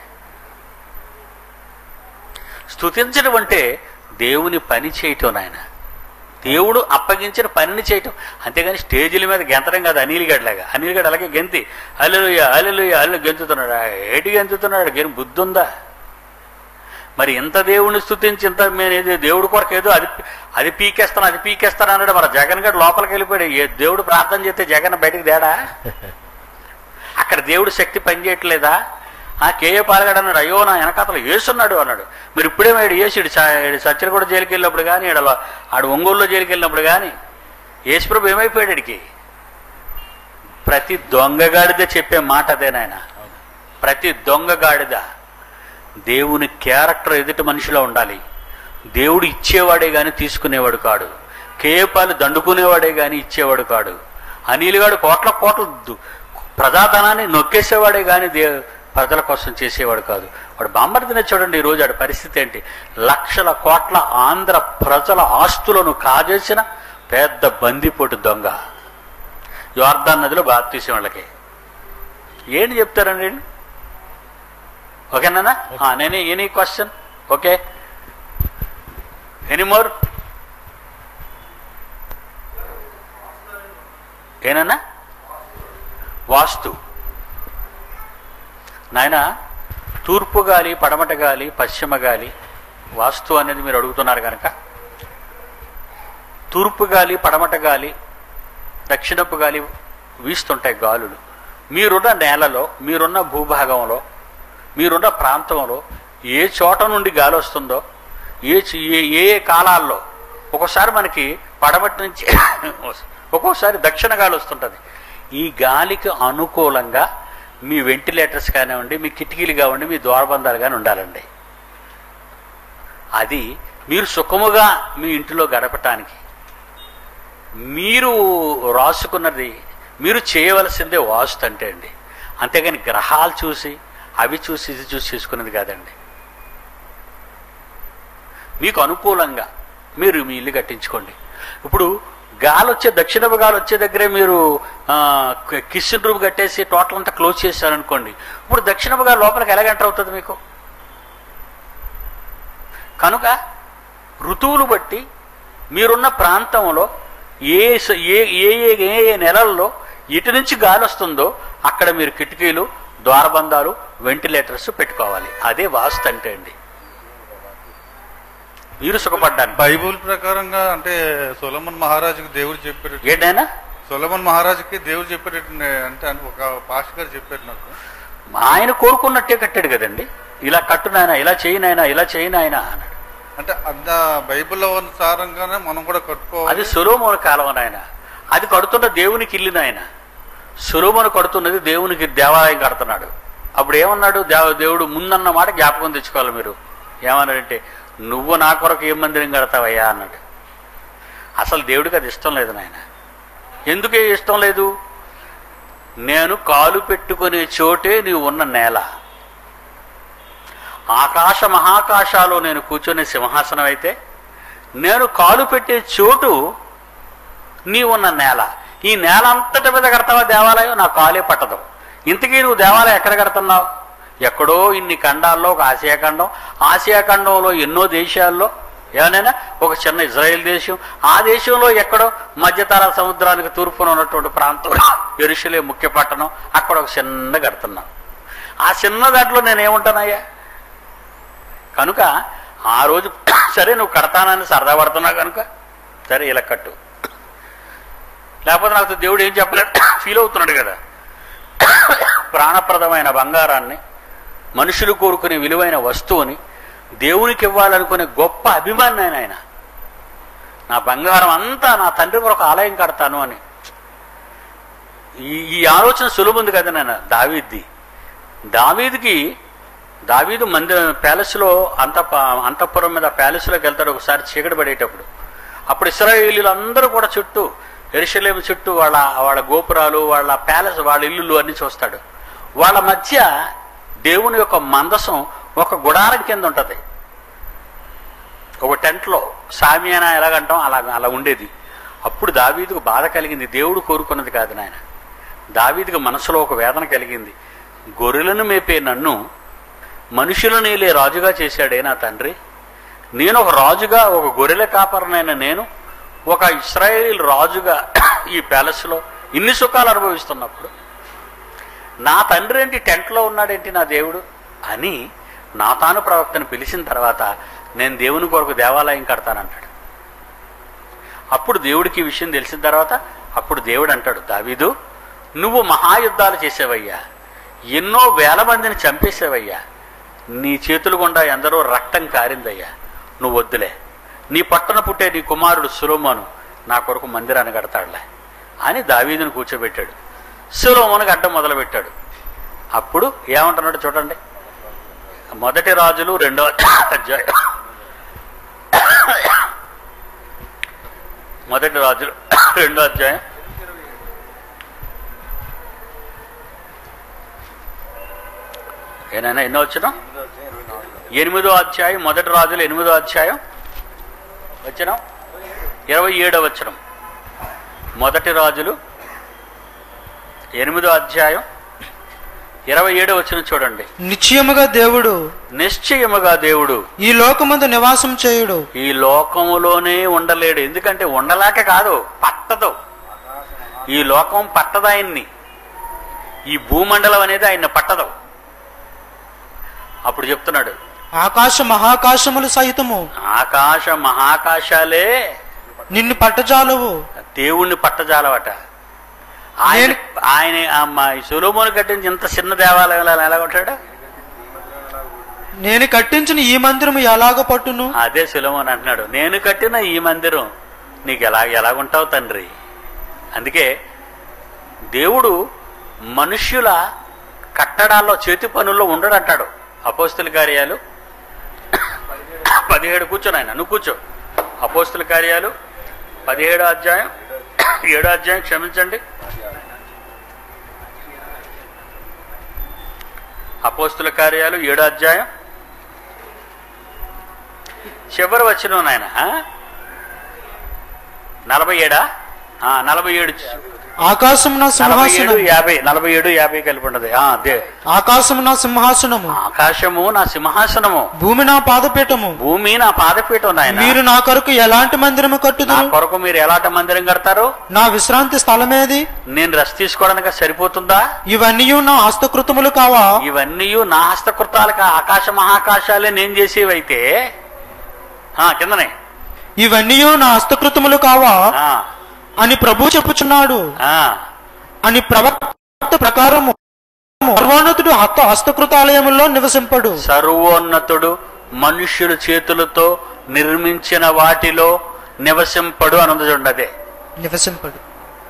స్థుతించడం అంటే దేవుని పని చేయటం నాయన దేవుడు అప్పగించిన పనిని చేయటం అంతేగాని స్టేజీల మీద గెంతడం కాదు అనిల్ గడ్లాగా అనిల్ గడ్ అలాగే గెంతి అల్లెలుయ అల్లెలుయ అల్లు గెంతుతున్నాడు ఆ, ఏటి గెంతుతున్నాడు గెన్ బుద్ధి ఉందా మరి ఇంత దేవుని స్థుతించి ఇంత నేను ఏదో దేవుడి కొరకు ఏదో అది అది పీకేస్తాను అది పీకేస్తాను అన్నాడు మరి జగన్ గడు లోపలికి వెళ్ళిపోయాడు ఏ దేవుడు ప్రార్థన చేస్తే జగన్ బయటికి తేడా అక్కడ దేవుడు శక్తి పనిచేయట్లేదా ఆ కేఏ పాల్గడ అన్నాడు అయ్యో నా వెనకాతలు వేసున్నాడు అన్నాడు మీరు ఇప్పుడేమాడు వేసాడు సత్యన కూడా జైలుకి వెళ్ళినప్పుడు కానీ ఈడ ఆడు ఒంగోలులో జైలుకి వెళ్ళినప్పుడు కానీ యేసుప్రభు ఏమైపోయాడు ఇడికి ప్రతి దొంగగాడిద చెప్పే మాట అదే నాయన ప్రతి దొంగగాడిద దేవుని క్యారెక్టర్ ఎదుటి మనిషిలో ఉండాలి దేవుడు ఇచ్చేవాడే కానీ తీసుకునేవాడు కాడు కేపాలు దండుకునేవాడే కానీ ఇచ్చేవాడు కాడు అనిలుగాడు కోట్ల కోట్ల దు- ప్రజాధనాన్ని నొక్కేసేవాడే కానీ దే ప్రజల కోసం చేసేవాడు కాదు వాడు బాంబర్దిన చూడండి ఈరోజు ఆడి పరిస్థితి ఏంటి లక్షల కోట్ల ఆంధ్ర ప్రజల ఆస్తులను కాజేసిన పెద్ద బందిపోటు దొంగ యోర్దాన్ నదిలో బాప్తీసం వాళ్ళకి ఏంటి చెప్తారండి వీళ్ళు? ఓకేనా నేను any question okay any more ఏనన్నా వాస్తు నాయన తూర్పు గాలి పడమట గాలి పశ్చిమ గాలి వాస్తు అనేది మీరు అడుగుతున్నారు కనుక తూర్పు గాలి పడమట గాలి దక్షిణపు గాలి వీస్తుంటాయి గాలులు మీరున్న నేలలో మీరున్న భూభాగంలో మీరున్న ప్రాంతంలో ఏ చోట నుండి గాలి వస్తుందో ఏ చి- ఏ ఏ ఏ కాలాల్లో ఒక్కోసారి మనకి పడమటి నుంచి ఒక్కోసారి దక్షిణ గాలి వస్తుంటుంది ఈ గాలికి అనుకూలంగా మీ వెంటిలేటర్స్ కానివ్వండి మీ కిటికీలు కానివ్వండి మీ ద్వారబంధాలు కానీ ఉండాలండి అది మీరు సుఖముగా మీ ఇంటిలో గడపటానికి మీరు రాసుకున్నది మీరు చేయవలసిందే వాస్తు అంటే అండి అంతేగాని గ్రహాలు చూసి అవి చూసి ఇది చూసి చేసుకున్నది కాదండి మీకు అనుకూలంగా మీరు మీ ఇల్లు కట్టించుకోండి ఇప్పుడు గాలి వచ్చే దక్షిణపు గాలి వచ్చే దగ్గరే మీరు ఆ, కి- కిచెన్ రూమ్ కట్టేసి టోటల్ అంతా క్లోజ్ చేశారనుకోండి ఇప్పుడు దక్షిణపు గాలి లోపలికి ఎలా ఎంటర్ అవుతుంది మీకు కనుక ఋతువులు బట్టి మీరున్న ప్రాంతంలో ఏ స- ఏ ఏ ఏ ఏ ఏ నెలల్లో ఇటు నుంచి గాలి వస్తుందో అక్కడ మీరు కిటికీలు ద్వారబంధాలు వెంటిలేటర్స్ పెట్టుకోవాలి అదే వాస్తు అంటే అండి మీరు సుఖపడ్డానికి బైబుల్ ప్రకారంగా అంటే సొలమన్ మహారాజుకి దేవుడు చెప్పాడు ఏంటైనా సొలమన్ మహారాజుకి దేవుడు చెప్పేటట్టు నే- అంటే అని ఒక పాస్ట్ గారు చెప్పారు నాకు ఆయన కోరుకున్నట్టే కట్టాడు కదండి ఇలా కట్టు నాయన ఇలా చేయి నాయన ఇలా చేయి నాయన అన్నాడు అంటే అంత బైబిల్లో అనుసారంగానే మనం కూడా కట్టుకోవాలి అది సులోమోను కాలం నాయన అది కడుతున్న దేవునికి ఇల్లు నాయన సులోమోను కడుతున్నది దేవునికి దేవాలయం కడుతున్నాడు అప్పుడు ఏమన్నాడు దేవ దేవుడు ముందన్న మాట జ్ఞాపకం తెచ్చుకోవాలి మీరు ఏమన్నాడంటే నువ్వు నా కొరకు ఏం మందిరం కడతావయ్యా అన్నాడు అసలు దేవుడికి అది ఇష్టం లేదు నాయన ఎందుకే ఇష్టం లేదు నేను కాలు పెట్టుకునే చోటే నీవు ఉన్న నేల ఆకాశ మహాకాశాలు నేను కూర్చొని సింహాసనం అయితే నేను కాలు పెట్టే చోటు నీ ఉన్న నేల ఈ నేల అంతటి మీద కడతావా దేవాలయం నా కాలే పట్టదు ఇంతకీ నువ్వు దేవాలయం ఎక్కడ కడుతున్నావు ఎక్కడో ఇన్ని ఖండాల్లో ఒక ఆసియా ఖండం ఆసియా ఖండంలో ఎన్నో దేశాల్లో ఏమైనా ఒక చిన్న ఇజ్రాయెల్ దేశం ఆ దేశంలో ఎక్కడో మధ్యతర సముద్రానికి తూర్పున ఉన్నటువంటి ప్రాంతం ఎరుషలే ముఖ్య పట్టణం అక్కడ ఒక చిన్న కడుతున్నాం ఆ చిన్న దాంట్లో నేనేముంటానయ్యా కనుక ఆ రోజు సరే నువ్వు కడతానని సరదా పడుతున్నావు కనుక సరే ఇలా కట్టు లేకపోతే నాకు దేవుడు ఏం చెప్పలేదు ఫీల్ అవుతున్నాడు కదా ప్రాణప్రదమైన బంగారాన్ని మనుషులు కోరుకునే విలువైన వస్తువుని దేవునికి ఇవ్వాలనుకునే గొప్ప అభిమాని ఆయన ఆయన నా బంగారం అంతా నా తండ్రి కొరకు ఆలయం కడతాను అని ఈ ఈ ఆలోచన సులువుంది కదా నాయన దావీద్ది దావీదికి దావీదు మందిర ప్యాలెస్లో అంత అంతఃపురం మీద ప్యాలెస్లోకి వెళ్తాడు ఒకసారి చీకటి పడేటప్పుడు అప్పుడు ఇస్రాయేలీలు అందరూ కూడా చుట్టూ ఎరుషలేము చుట్టూ వాళ్ళ వాళ్ళ గోపురాలు వాళ్ళ ప్యాలెస్ వాళ్ళ ఇల్లులు అన్ని చూస్తాడు వాళ్ళ మధ్య దేవుని యొక్క మందసం ఒక గుడారం కింద ఉంటుంది ఒక టెంట్లో సామియానా ఎలాగంటాం అలా అలా ఉండేది అప్పుడు దావీదుకు బాధ కలిగింది దేవుడు కోరుకున్నది కాదు నాయన దావీదుకు మనసులో ఒక వేదన కలిగింది గొర్రెలను మేపే నన్ను మనుషులను నేలే రాజుగా చేశాడే నా తండ్రి నేను ఒక రాజుగా ఒక గొర్రెల కాపరనైన నేను ఒక ఇస్రాయేల్ రాజుగా ఈ ప్యాలెస్లో ఇన్ని సుఖాలు అనుభవిస్తున్నప్పుడు నా తండ్రి ఏంటి టెంట్లో ఉన్నాడేంటి నా దేవుడు అని నాతాను ప్రవక్తను పిలిచిన తర్వాత నేను దేవుని కొరకు దేవాలయం కడతానంటాడు అప్పుడు దేవుడికి ఈ విషయం తెలిసిన తర్వాత అప్పుడు దేవుడు అంటాడు దావీదు నువ్వు మహాయుద్ధాలు చేసేవయ్యా ఎన్నో వేల మందిని చంపేసేవయ్యా నీ చేతులు గుండా ఎందరో రక్తం కారిందయ్యా నువ్వు వద్దులే నీ పట్టణ పుట్టే నీ కుమారుడు సులోమోను నా కొరకు మందిరాన్ని కడతాడులే అని దావీదుని కూర్చోబెట్టాడు సులోమోనికి అడ్డం మొదలుపెట్టాడు అప్పుడు ఏమంటున్నాడు చూడండి మొదటి రాజులు రెండో అధ్యాయం మొదటి రాజులు రెండో అధ్యాయం ఏనైనా ఎన్నో వచ్చిన ఎనిమిదో అధ్యాయం మొదటి రాజులు ఎనిమిదో అధ్యాయం వచ్చిన ఇరవై ఏడో వచ్చిన మొదటి రాజులు ఎనిమిదో అధ్యాయం ఇరవై ఏడో వచ్చిన చూడండి నిశ్చయముగా దేవుడు నిశ్చయముగా దేవుడు ఈ లోకమందు నివాసం చేయుడు ఈ లోకములోనే ఉండలేడు ఎందుకంటే ఉండలేక కాదు పట్టదు ఈ లోకం పట్టదు ఆయన్ని ఈ భూమండలం అనేది ఆయన పట్టదు అప్పుడు చెప్తున్నాడు ఆకాశ మహాకాశములు సహితము ఆకాశ మహాకాశాలే నిన్ను పట్టజాలవు దేవుణ్ణి పట్టజాలవట ఆయన ఆయన అమ్మ ఈ సులోమోను కట్టించి ఇంత చిన్న దేవాలయంలో ఆయన ఎలా కొట్టాడు నేను కట్టించిన ఈ మందిరము ఎలాగ పట్టును అదే సులోమోన్ అంటున్నాడు నేను కట్టిన ఈ మందిరం నీకు ఎలా ఎలాగుంటావు తండ్రి అందుకే దేవుడు మనుష్యుల కట్టడాల్లో చేతి పనుల్లో ఉండడంటాడు అపోస్తుల కార్యాలు పదిహేడు కూర్చో నాయన నువ్వు కూర్చో అపోస్తుల కార్యాలు పదిహేడో అధ్యాయం ఏడో అధ్యాయం క్షమించండి అపోస్తుల కార్యాలు ఏడో అధ్యాయం చివరి వచ్చిన నాయన నలభై ఏడా ఆ, నలభై ఏడు ఆకాశం నా నలభై ఏడు సింహాసనం యాభై నలభై ఏడు యాభై కలిపి ఉండదు ఆ, అదే ఆకాశం నా సింహాసనము ఆకాశము నా సింహాసనము భూమి నా పాదపీఠము భూమి నా పాదపీఠం నాయన మీరు నా కొరకు ఎలాంటి మందిరము నా కట్టుదురు కొరకు మీరు ఎలాంటి మందిరం కడతారు నా విశ్రాంతి స్థలమేది నేను రెస్ట్ తీసుకోవడానికి సరిపోతుందా ఇవన్నీ నా హస్తకృతములు కావా ఇవన్నీ నా హస్తకృతాలకు ఆకాశ మహాకాశాలే నేను చేసేవైతే ఆ, కిందనే ఇవన్నీ నా హస్తకృతములు కావా ఆ, అని ప్రభు చెప్పుచున్నాడు ఆ, అని ప్రవక్త ప్రకారము సర్వోన్నతుడు హస్త హస్తకృతాలయములో నివసింపడు సర్వోన్నతుడు మనుష్యుల చేతులతో నిర్మించిన వాటిలో నివసింపడు అన్నది చూడండి అదే నివసింపడు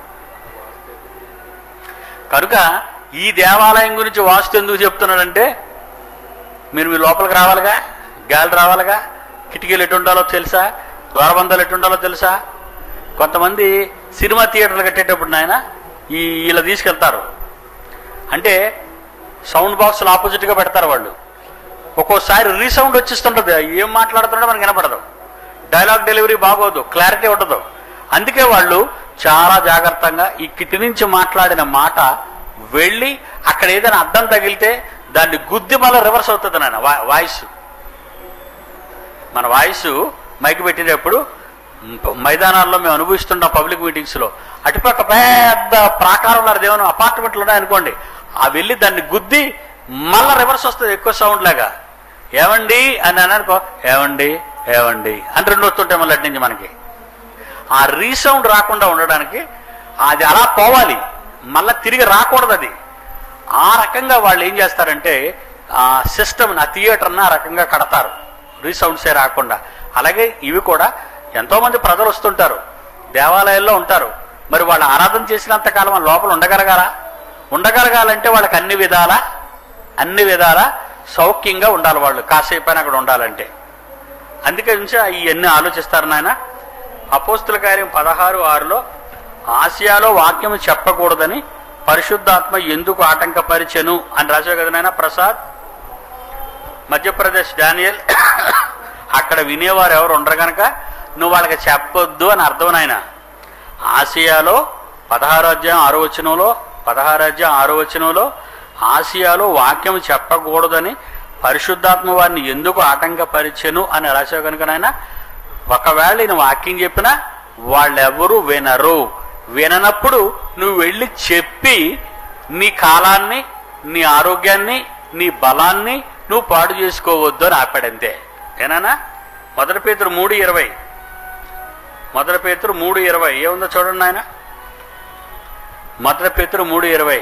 కనుక ఈ దేవాలయం గురించి వాస్తు ఎందుకు చెప్తున్నాడంటే మీరు మీ లోపలికి రావాలిగా గాలి రావాలిగా కిటికీలు ఎటు ఉండాలో తెలుసా ద్వారబంధాలు ఎటు ఉండాలో తెలుసా కొంతమంది సినిమా థియేటర్లు కట్టేటప్పుడు నాయన ఈ ఇలా తీసుకెళ్తారు అంటే సౌండ్ బాక్స్లు ఆపోజిట్గా పెడతారు వాళ్ళు ఒక్కోసారి రీసౌండ్ వచ్చిస్తుంటుంది ఏం మాట్లాడుతున్నాడో మనకి వినపడదు డైలాగ్ డెలివరీ బాగోదు క్లారిటీ ఉండదు అందుకే వాళ్ళు చాలా జాగ్రత్తగా ఈ కిటి నుంచి మాట్లాడిన మాట వెళ్ళి అక్కడ ఏదైనా అద్దం తగిలితే దాన్ని గుద్ది మళ్ళీ రివర్స్ అవుతుంది నాయన వా- వాయిస్ మన వాయిస్ మైక్ పెట్టేటప్పుడు మ్, మైదానాల్లో మేము అనుభవిస్తుంటాం పబ్లిక్ మీటింగ్స్లో అటుపక్క పెద్ద ప్రాకారంలో దేవుని అపార్ట్మెంట్లు ఉన్నాయనుకోండి ఆ వెళ్ళి దాన్ని గుద్ది మళ్ళా రివర్స్ వస్తుంది ఎక్కువ సౌండ్ లాగా ఏమండి అని అని అనుకో ఏమండి ఏమండి అని రెండు వస్తుంటాయి మళ్ళీ అటు నుంచి మనకి ఆ రీసౌండ్ రాకుండా ఉండడానికి అది అలా పోవాలి మళ్ళా తిరిగి రాకూడదు అది ఆ రకంగా వాళ్ళు ఏం చేస్తారంటే ఆ సిస్టమ్ ఆ థియేటర్ని ఆ రకంగా కడతారు రీసౌండ్సే రాకుండా అలాగే ఇవి కూడా ఎంతో మంది ప్రజలు వస్తుంటారు దేవాలయాల్లో ఉంటారు మరి వాళ్ళు ఆరాధన చేసినంత కాలం వాళ్ళ లోపల ఉండగలగారా ఉండగలగాలంటే వాళ్ళకి అన్ని విధాల అన్ని విధాల సౌఖ్యంగా ఉండాలి వాళ్ళు కాసేపు అయినా అక్కడ ఉండాలంటే అందుకే నుంచి ఇవన్నీ ఆలోచిస్తారు నాయన అపోస్తుల కార్యం పదహారు ఆరులో ఆసియాలో వాక్యం చెప్పకూడదని పరిశుద్ధాత్మ ఎందుకు ఆటంకపరిచెను అని రాశావు కదా నాయన ప్రసాద్ మధ్యప్రదేశ్ డానియల్ అక్కడ వినేవారు ఎవరు ఉండరు కనుక నువ్వు వాళ్ళకి చెప్పొద్దు అని అర్థం నాయన ఆసియాలో పదహారు అధ్యాయం ఆరో వచనంలో పదహారు అధ్యాయం ఆరో వచనంలో ఆసియాలో వాక్యం చెప్పకూడదని పరిశుద్ధాత్మ వారిని ఎందుకు ఆటంకపరిచెను అని రాశావు కనుక నాయన ఒకవేళ నేను వాక్యం చెప్పినా వాళ్ళెవరూ వినరు విననప్పుడు నువ్వు వెళ్ళి చెప్పి నీ కాలాన్ని నీ ఆరోగ్యాన్ని నీ బలాన్ని నువ్వు పాడు చేసుకోవద్దు అని ఆపాడంతే ఏనానా మొదటి పేతురు మూడు ఇరవై మొదటి పేతురు మూడు ఇరవై ఏముందో చూడండి ఆయన మొదటి పేతురు మూడు ఇరవై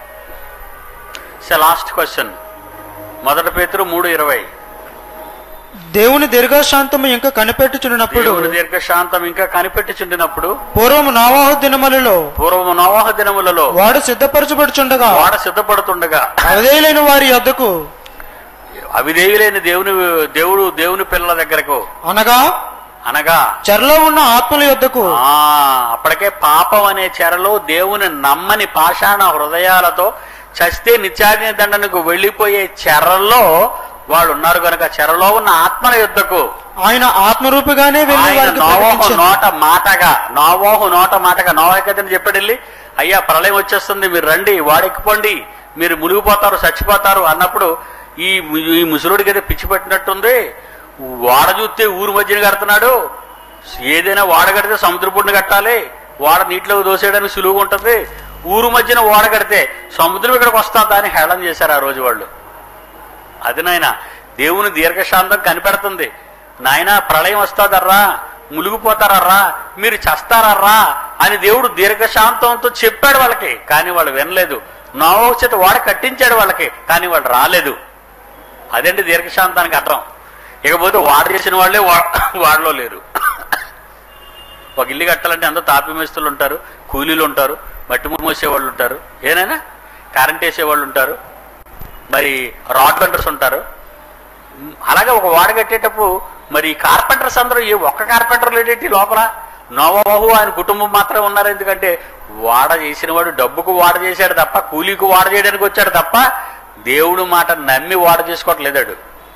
లాస్ట్ క్వశ్చన్ మొదటి పేతురు మూడు ఇరవై దేవుని దీర్ఘశాంతము ఇంకా కనిపెట్టుచున్నప్పుడు దేవుని దీర్ఘశాంతం ఇంకా కనిపెట్టుచుండినప్పుడు పూర్వము నావాహు దినములలో పూర్వము నవాహ దినములలో వాడు సిద్ధపరచబడుచుండగా వాడ సిద్ధపడుతుండగా అవధేయులైన వారి యొద్దకు అవిదేయులైన దేవుని దేవుడు దేవుని పిల్లల దగ్గరకు అనగా అనగా చెరలో ఉన్న ఆత్మల యొద్దకు ఆ అప్పటికే పాపం అనే చెరలో దేవుని నమ్మని పాషాణ హృదయాలతో చస్తే నిత్యాగ్ని దండనకు వెళ్ళిపోయే చెరలో వాళ్ళు ఉన్నారు కనుక చెరలో ఉన్న ఆత్మల యుద్ధకు ఆయన ఆత్మరూపిగానే వెళ్ళి ఆయన వారికి నోవోహు ప్రకటించెను. నోట మాటగా నోవోహు నోట మాటగా నోవకదని చెప్పాడు వెళ్ళి అయ్యా ప్రళయం వచ్చేస్తుంది మీరు రండి వాడెక్కిపోండి మీరు మునిగిపోతారు చచ్చిపోతారు అన్నప్పుడు ఈ ఈ ముసలుడికి అయితే పిచ్చి పెట్టినట్టుంది వాడ చూస్తే ఊరు మధ్యన కడుతున్నాడు ఏదైనా వాడ కడితే సముద్రపుడిని కట్టాలి వాడ నీటిలో దోసేయడానికి సులువుగా ఉంటుంది ఊరు మధ్యన ఓడ కడితే సముద్రం ఇక్కడికి వస్తుందా అని హేళన చేశారు ఆ రోజు వాళ్ళు అది నాయన దేవుని దీర్ఘశాంతం కనిపెడుతుంది నాయన ప్రళయం వస్తుందర్రా మునిగిపోతారర్రా మీరు చస్తారర్రా అని దేవుడు దీర్ఘశాంతంతో చెప్పాడు వాళ్ళకి కానీ వాళ్ళు వినలేదు నోవ చేత వాడ కట్టించాడు వాళ్ళకి కానీ వాళ్ళు రాలేదు అదేంటి దీర్ఘశాంతానికి అర్థం ఇకపోతే వాడ చేసిన వాళ్ళే వా- వాడలో లేరు ఒక ఇల్లు కట్టాలంటే అందరూ తాపి మేస్తులు ఉంటారు కూలీలు ఉంటారు మట్టి మోసేవాళ్ళు ఉంటారు ఏనైనా కరెంట్ వేసేవాళ్ళు ఉంటారు మరి రాడ్ బెండర్స్ ఉంటారు మ్, అలాగే ఒక వాడ కట్టేటప్పుడు మరి కార్పెంటర్స్ అందరూ ఏ ఒక్క కార్పెంటర్ లేడేటి లోపల నోవబహు ఆయన కుటుంబం మాత్రమే ఉన్నారు ఎందుకంటే వాడ చేసిన వాడు డబ్బుకు వాడ చేశాడు తప్ప కూలీకి వాడ చేయడానికి వచ్చాడు తప్ప దేవుడు మాట నమ్మి వాడ చేసుకోవట్లేదాడు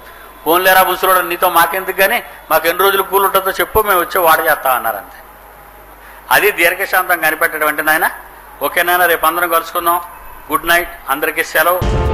ఓన్లేరా ముసలోడు నీతో మాకెందుకు కానీ మాకు ఎన్ని రోజులు కూలు ఉంటుందో చెప్పు మేము వచ్చి వాడ చేస్తాం అన్నారు అంతే అది దీర్ఘశాంతం కనిపెట్టడం అంటే నాయన ఓకే నాయన రేపు అందరం కలుసుకుందాం గుడ్ నైట్ అందరికీ సెలవు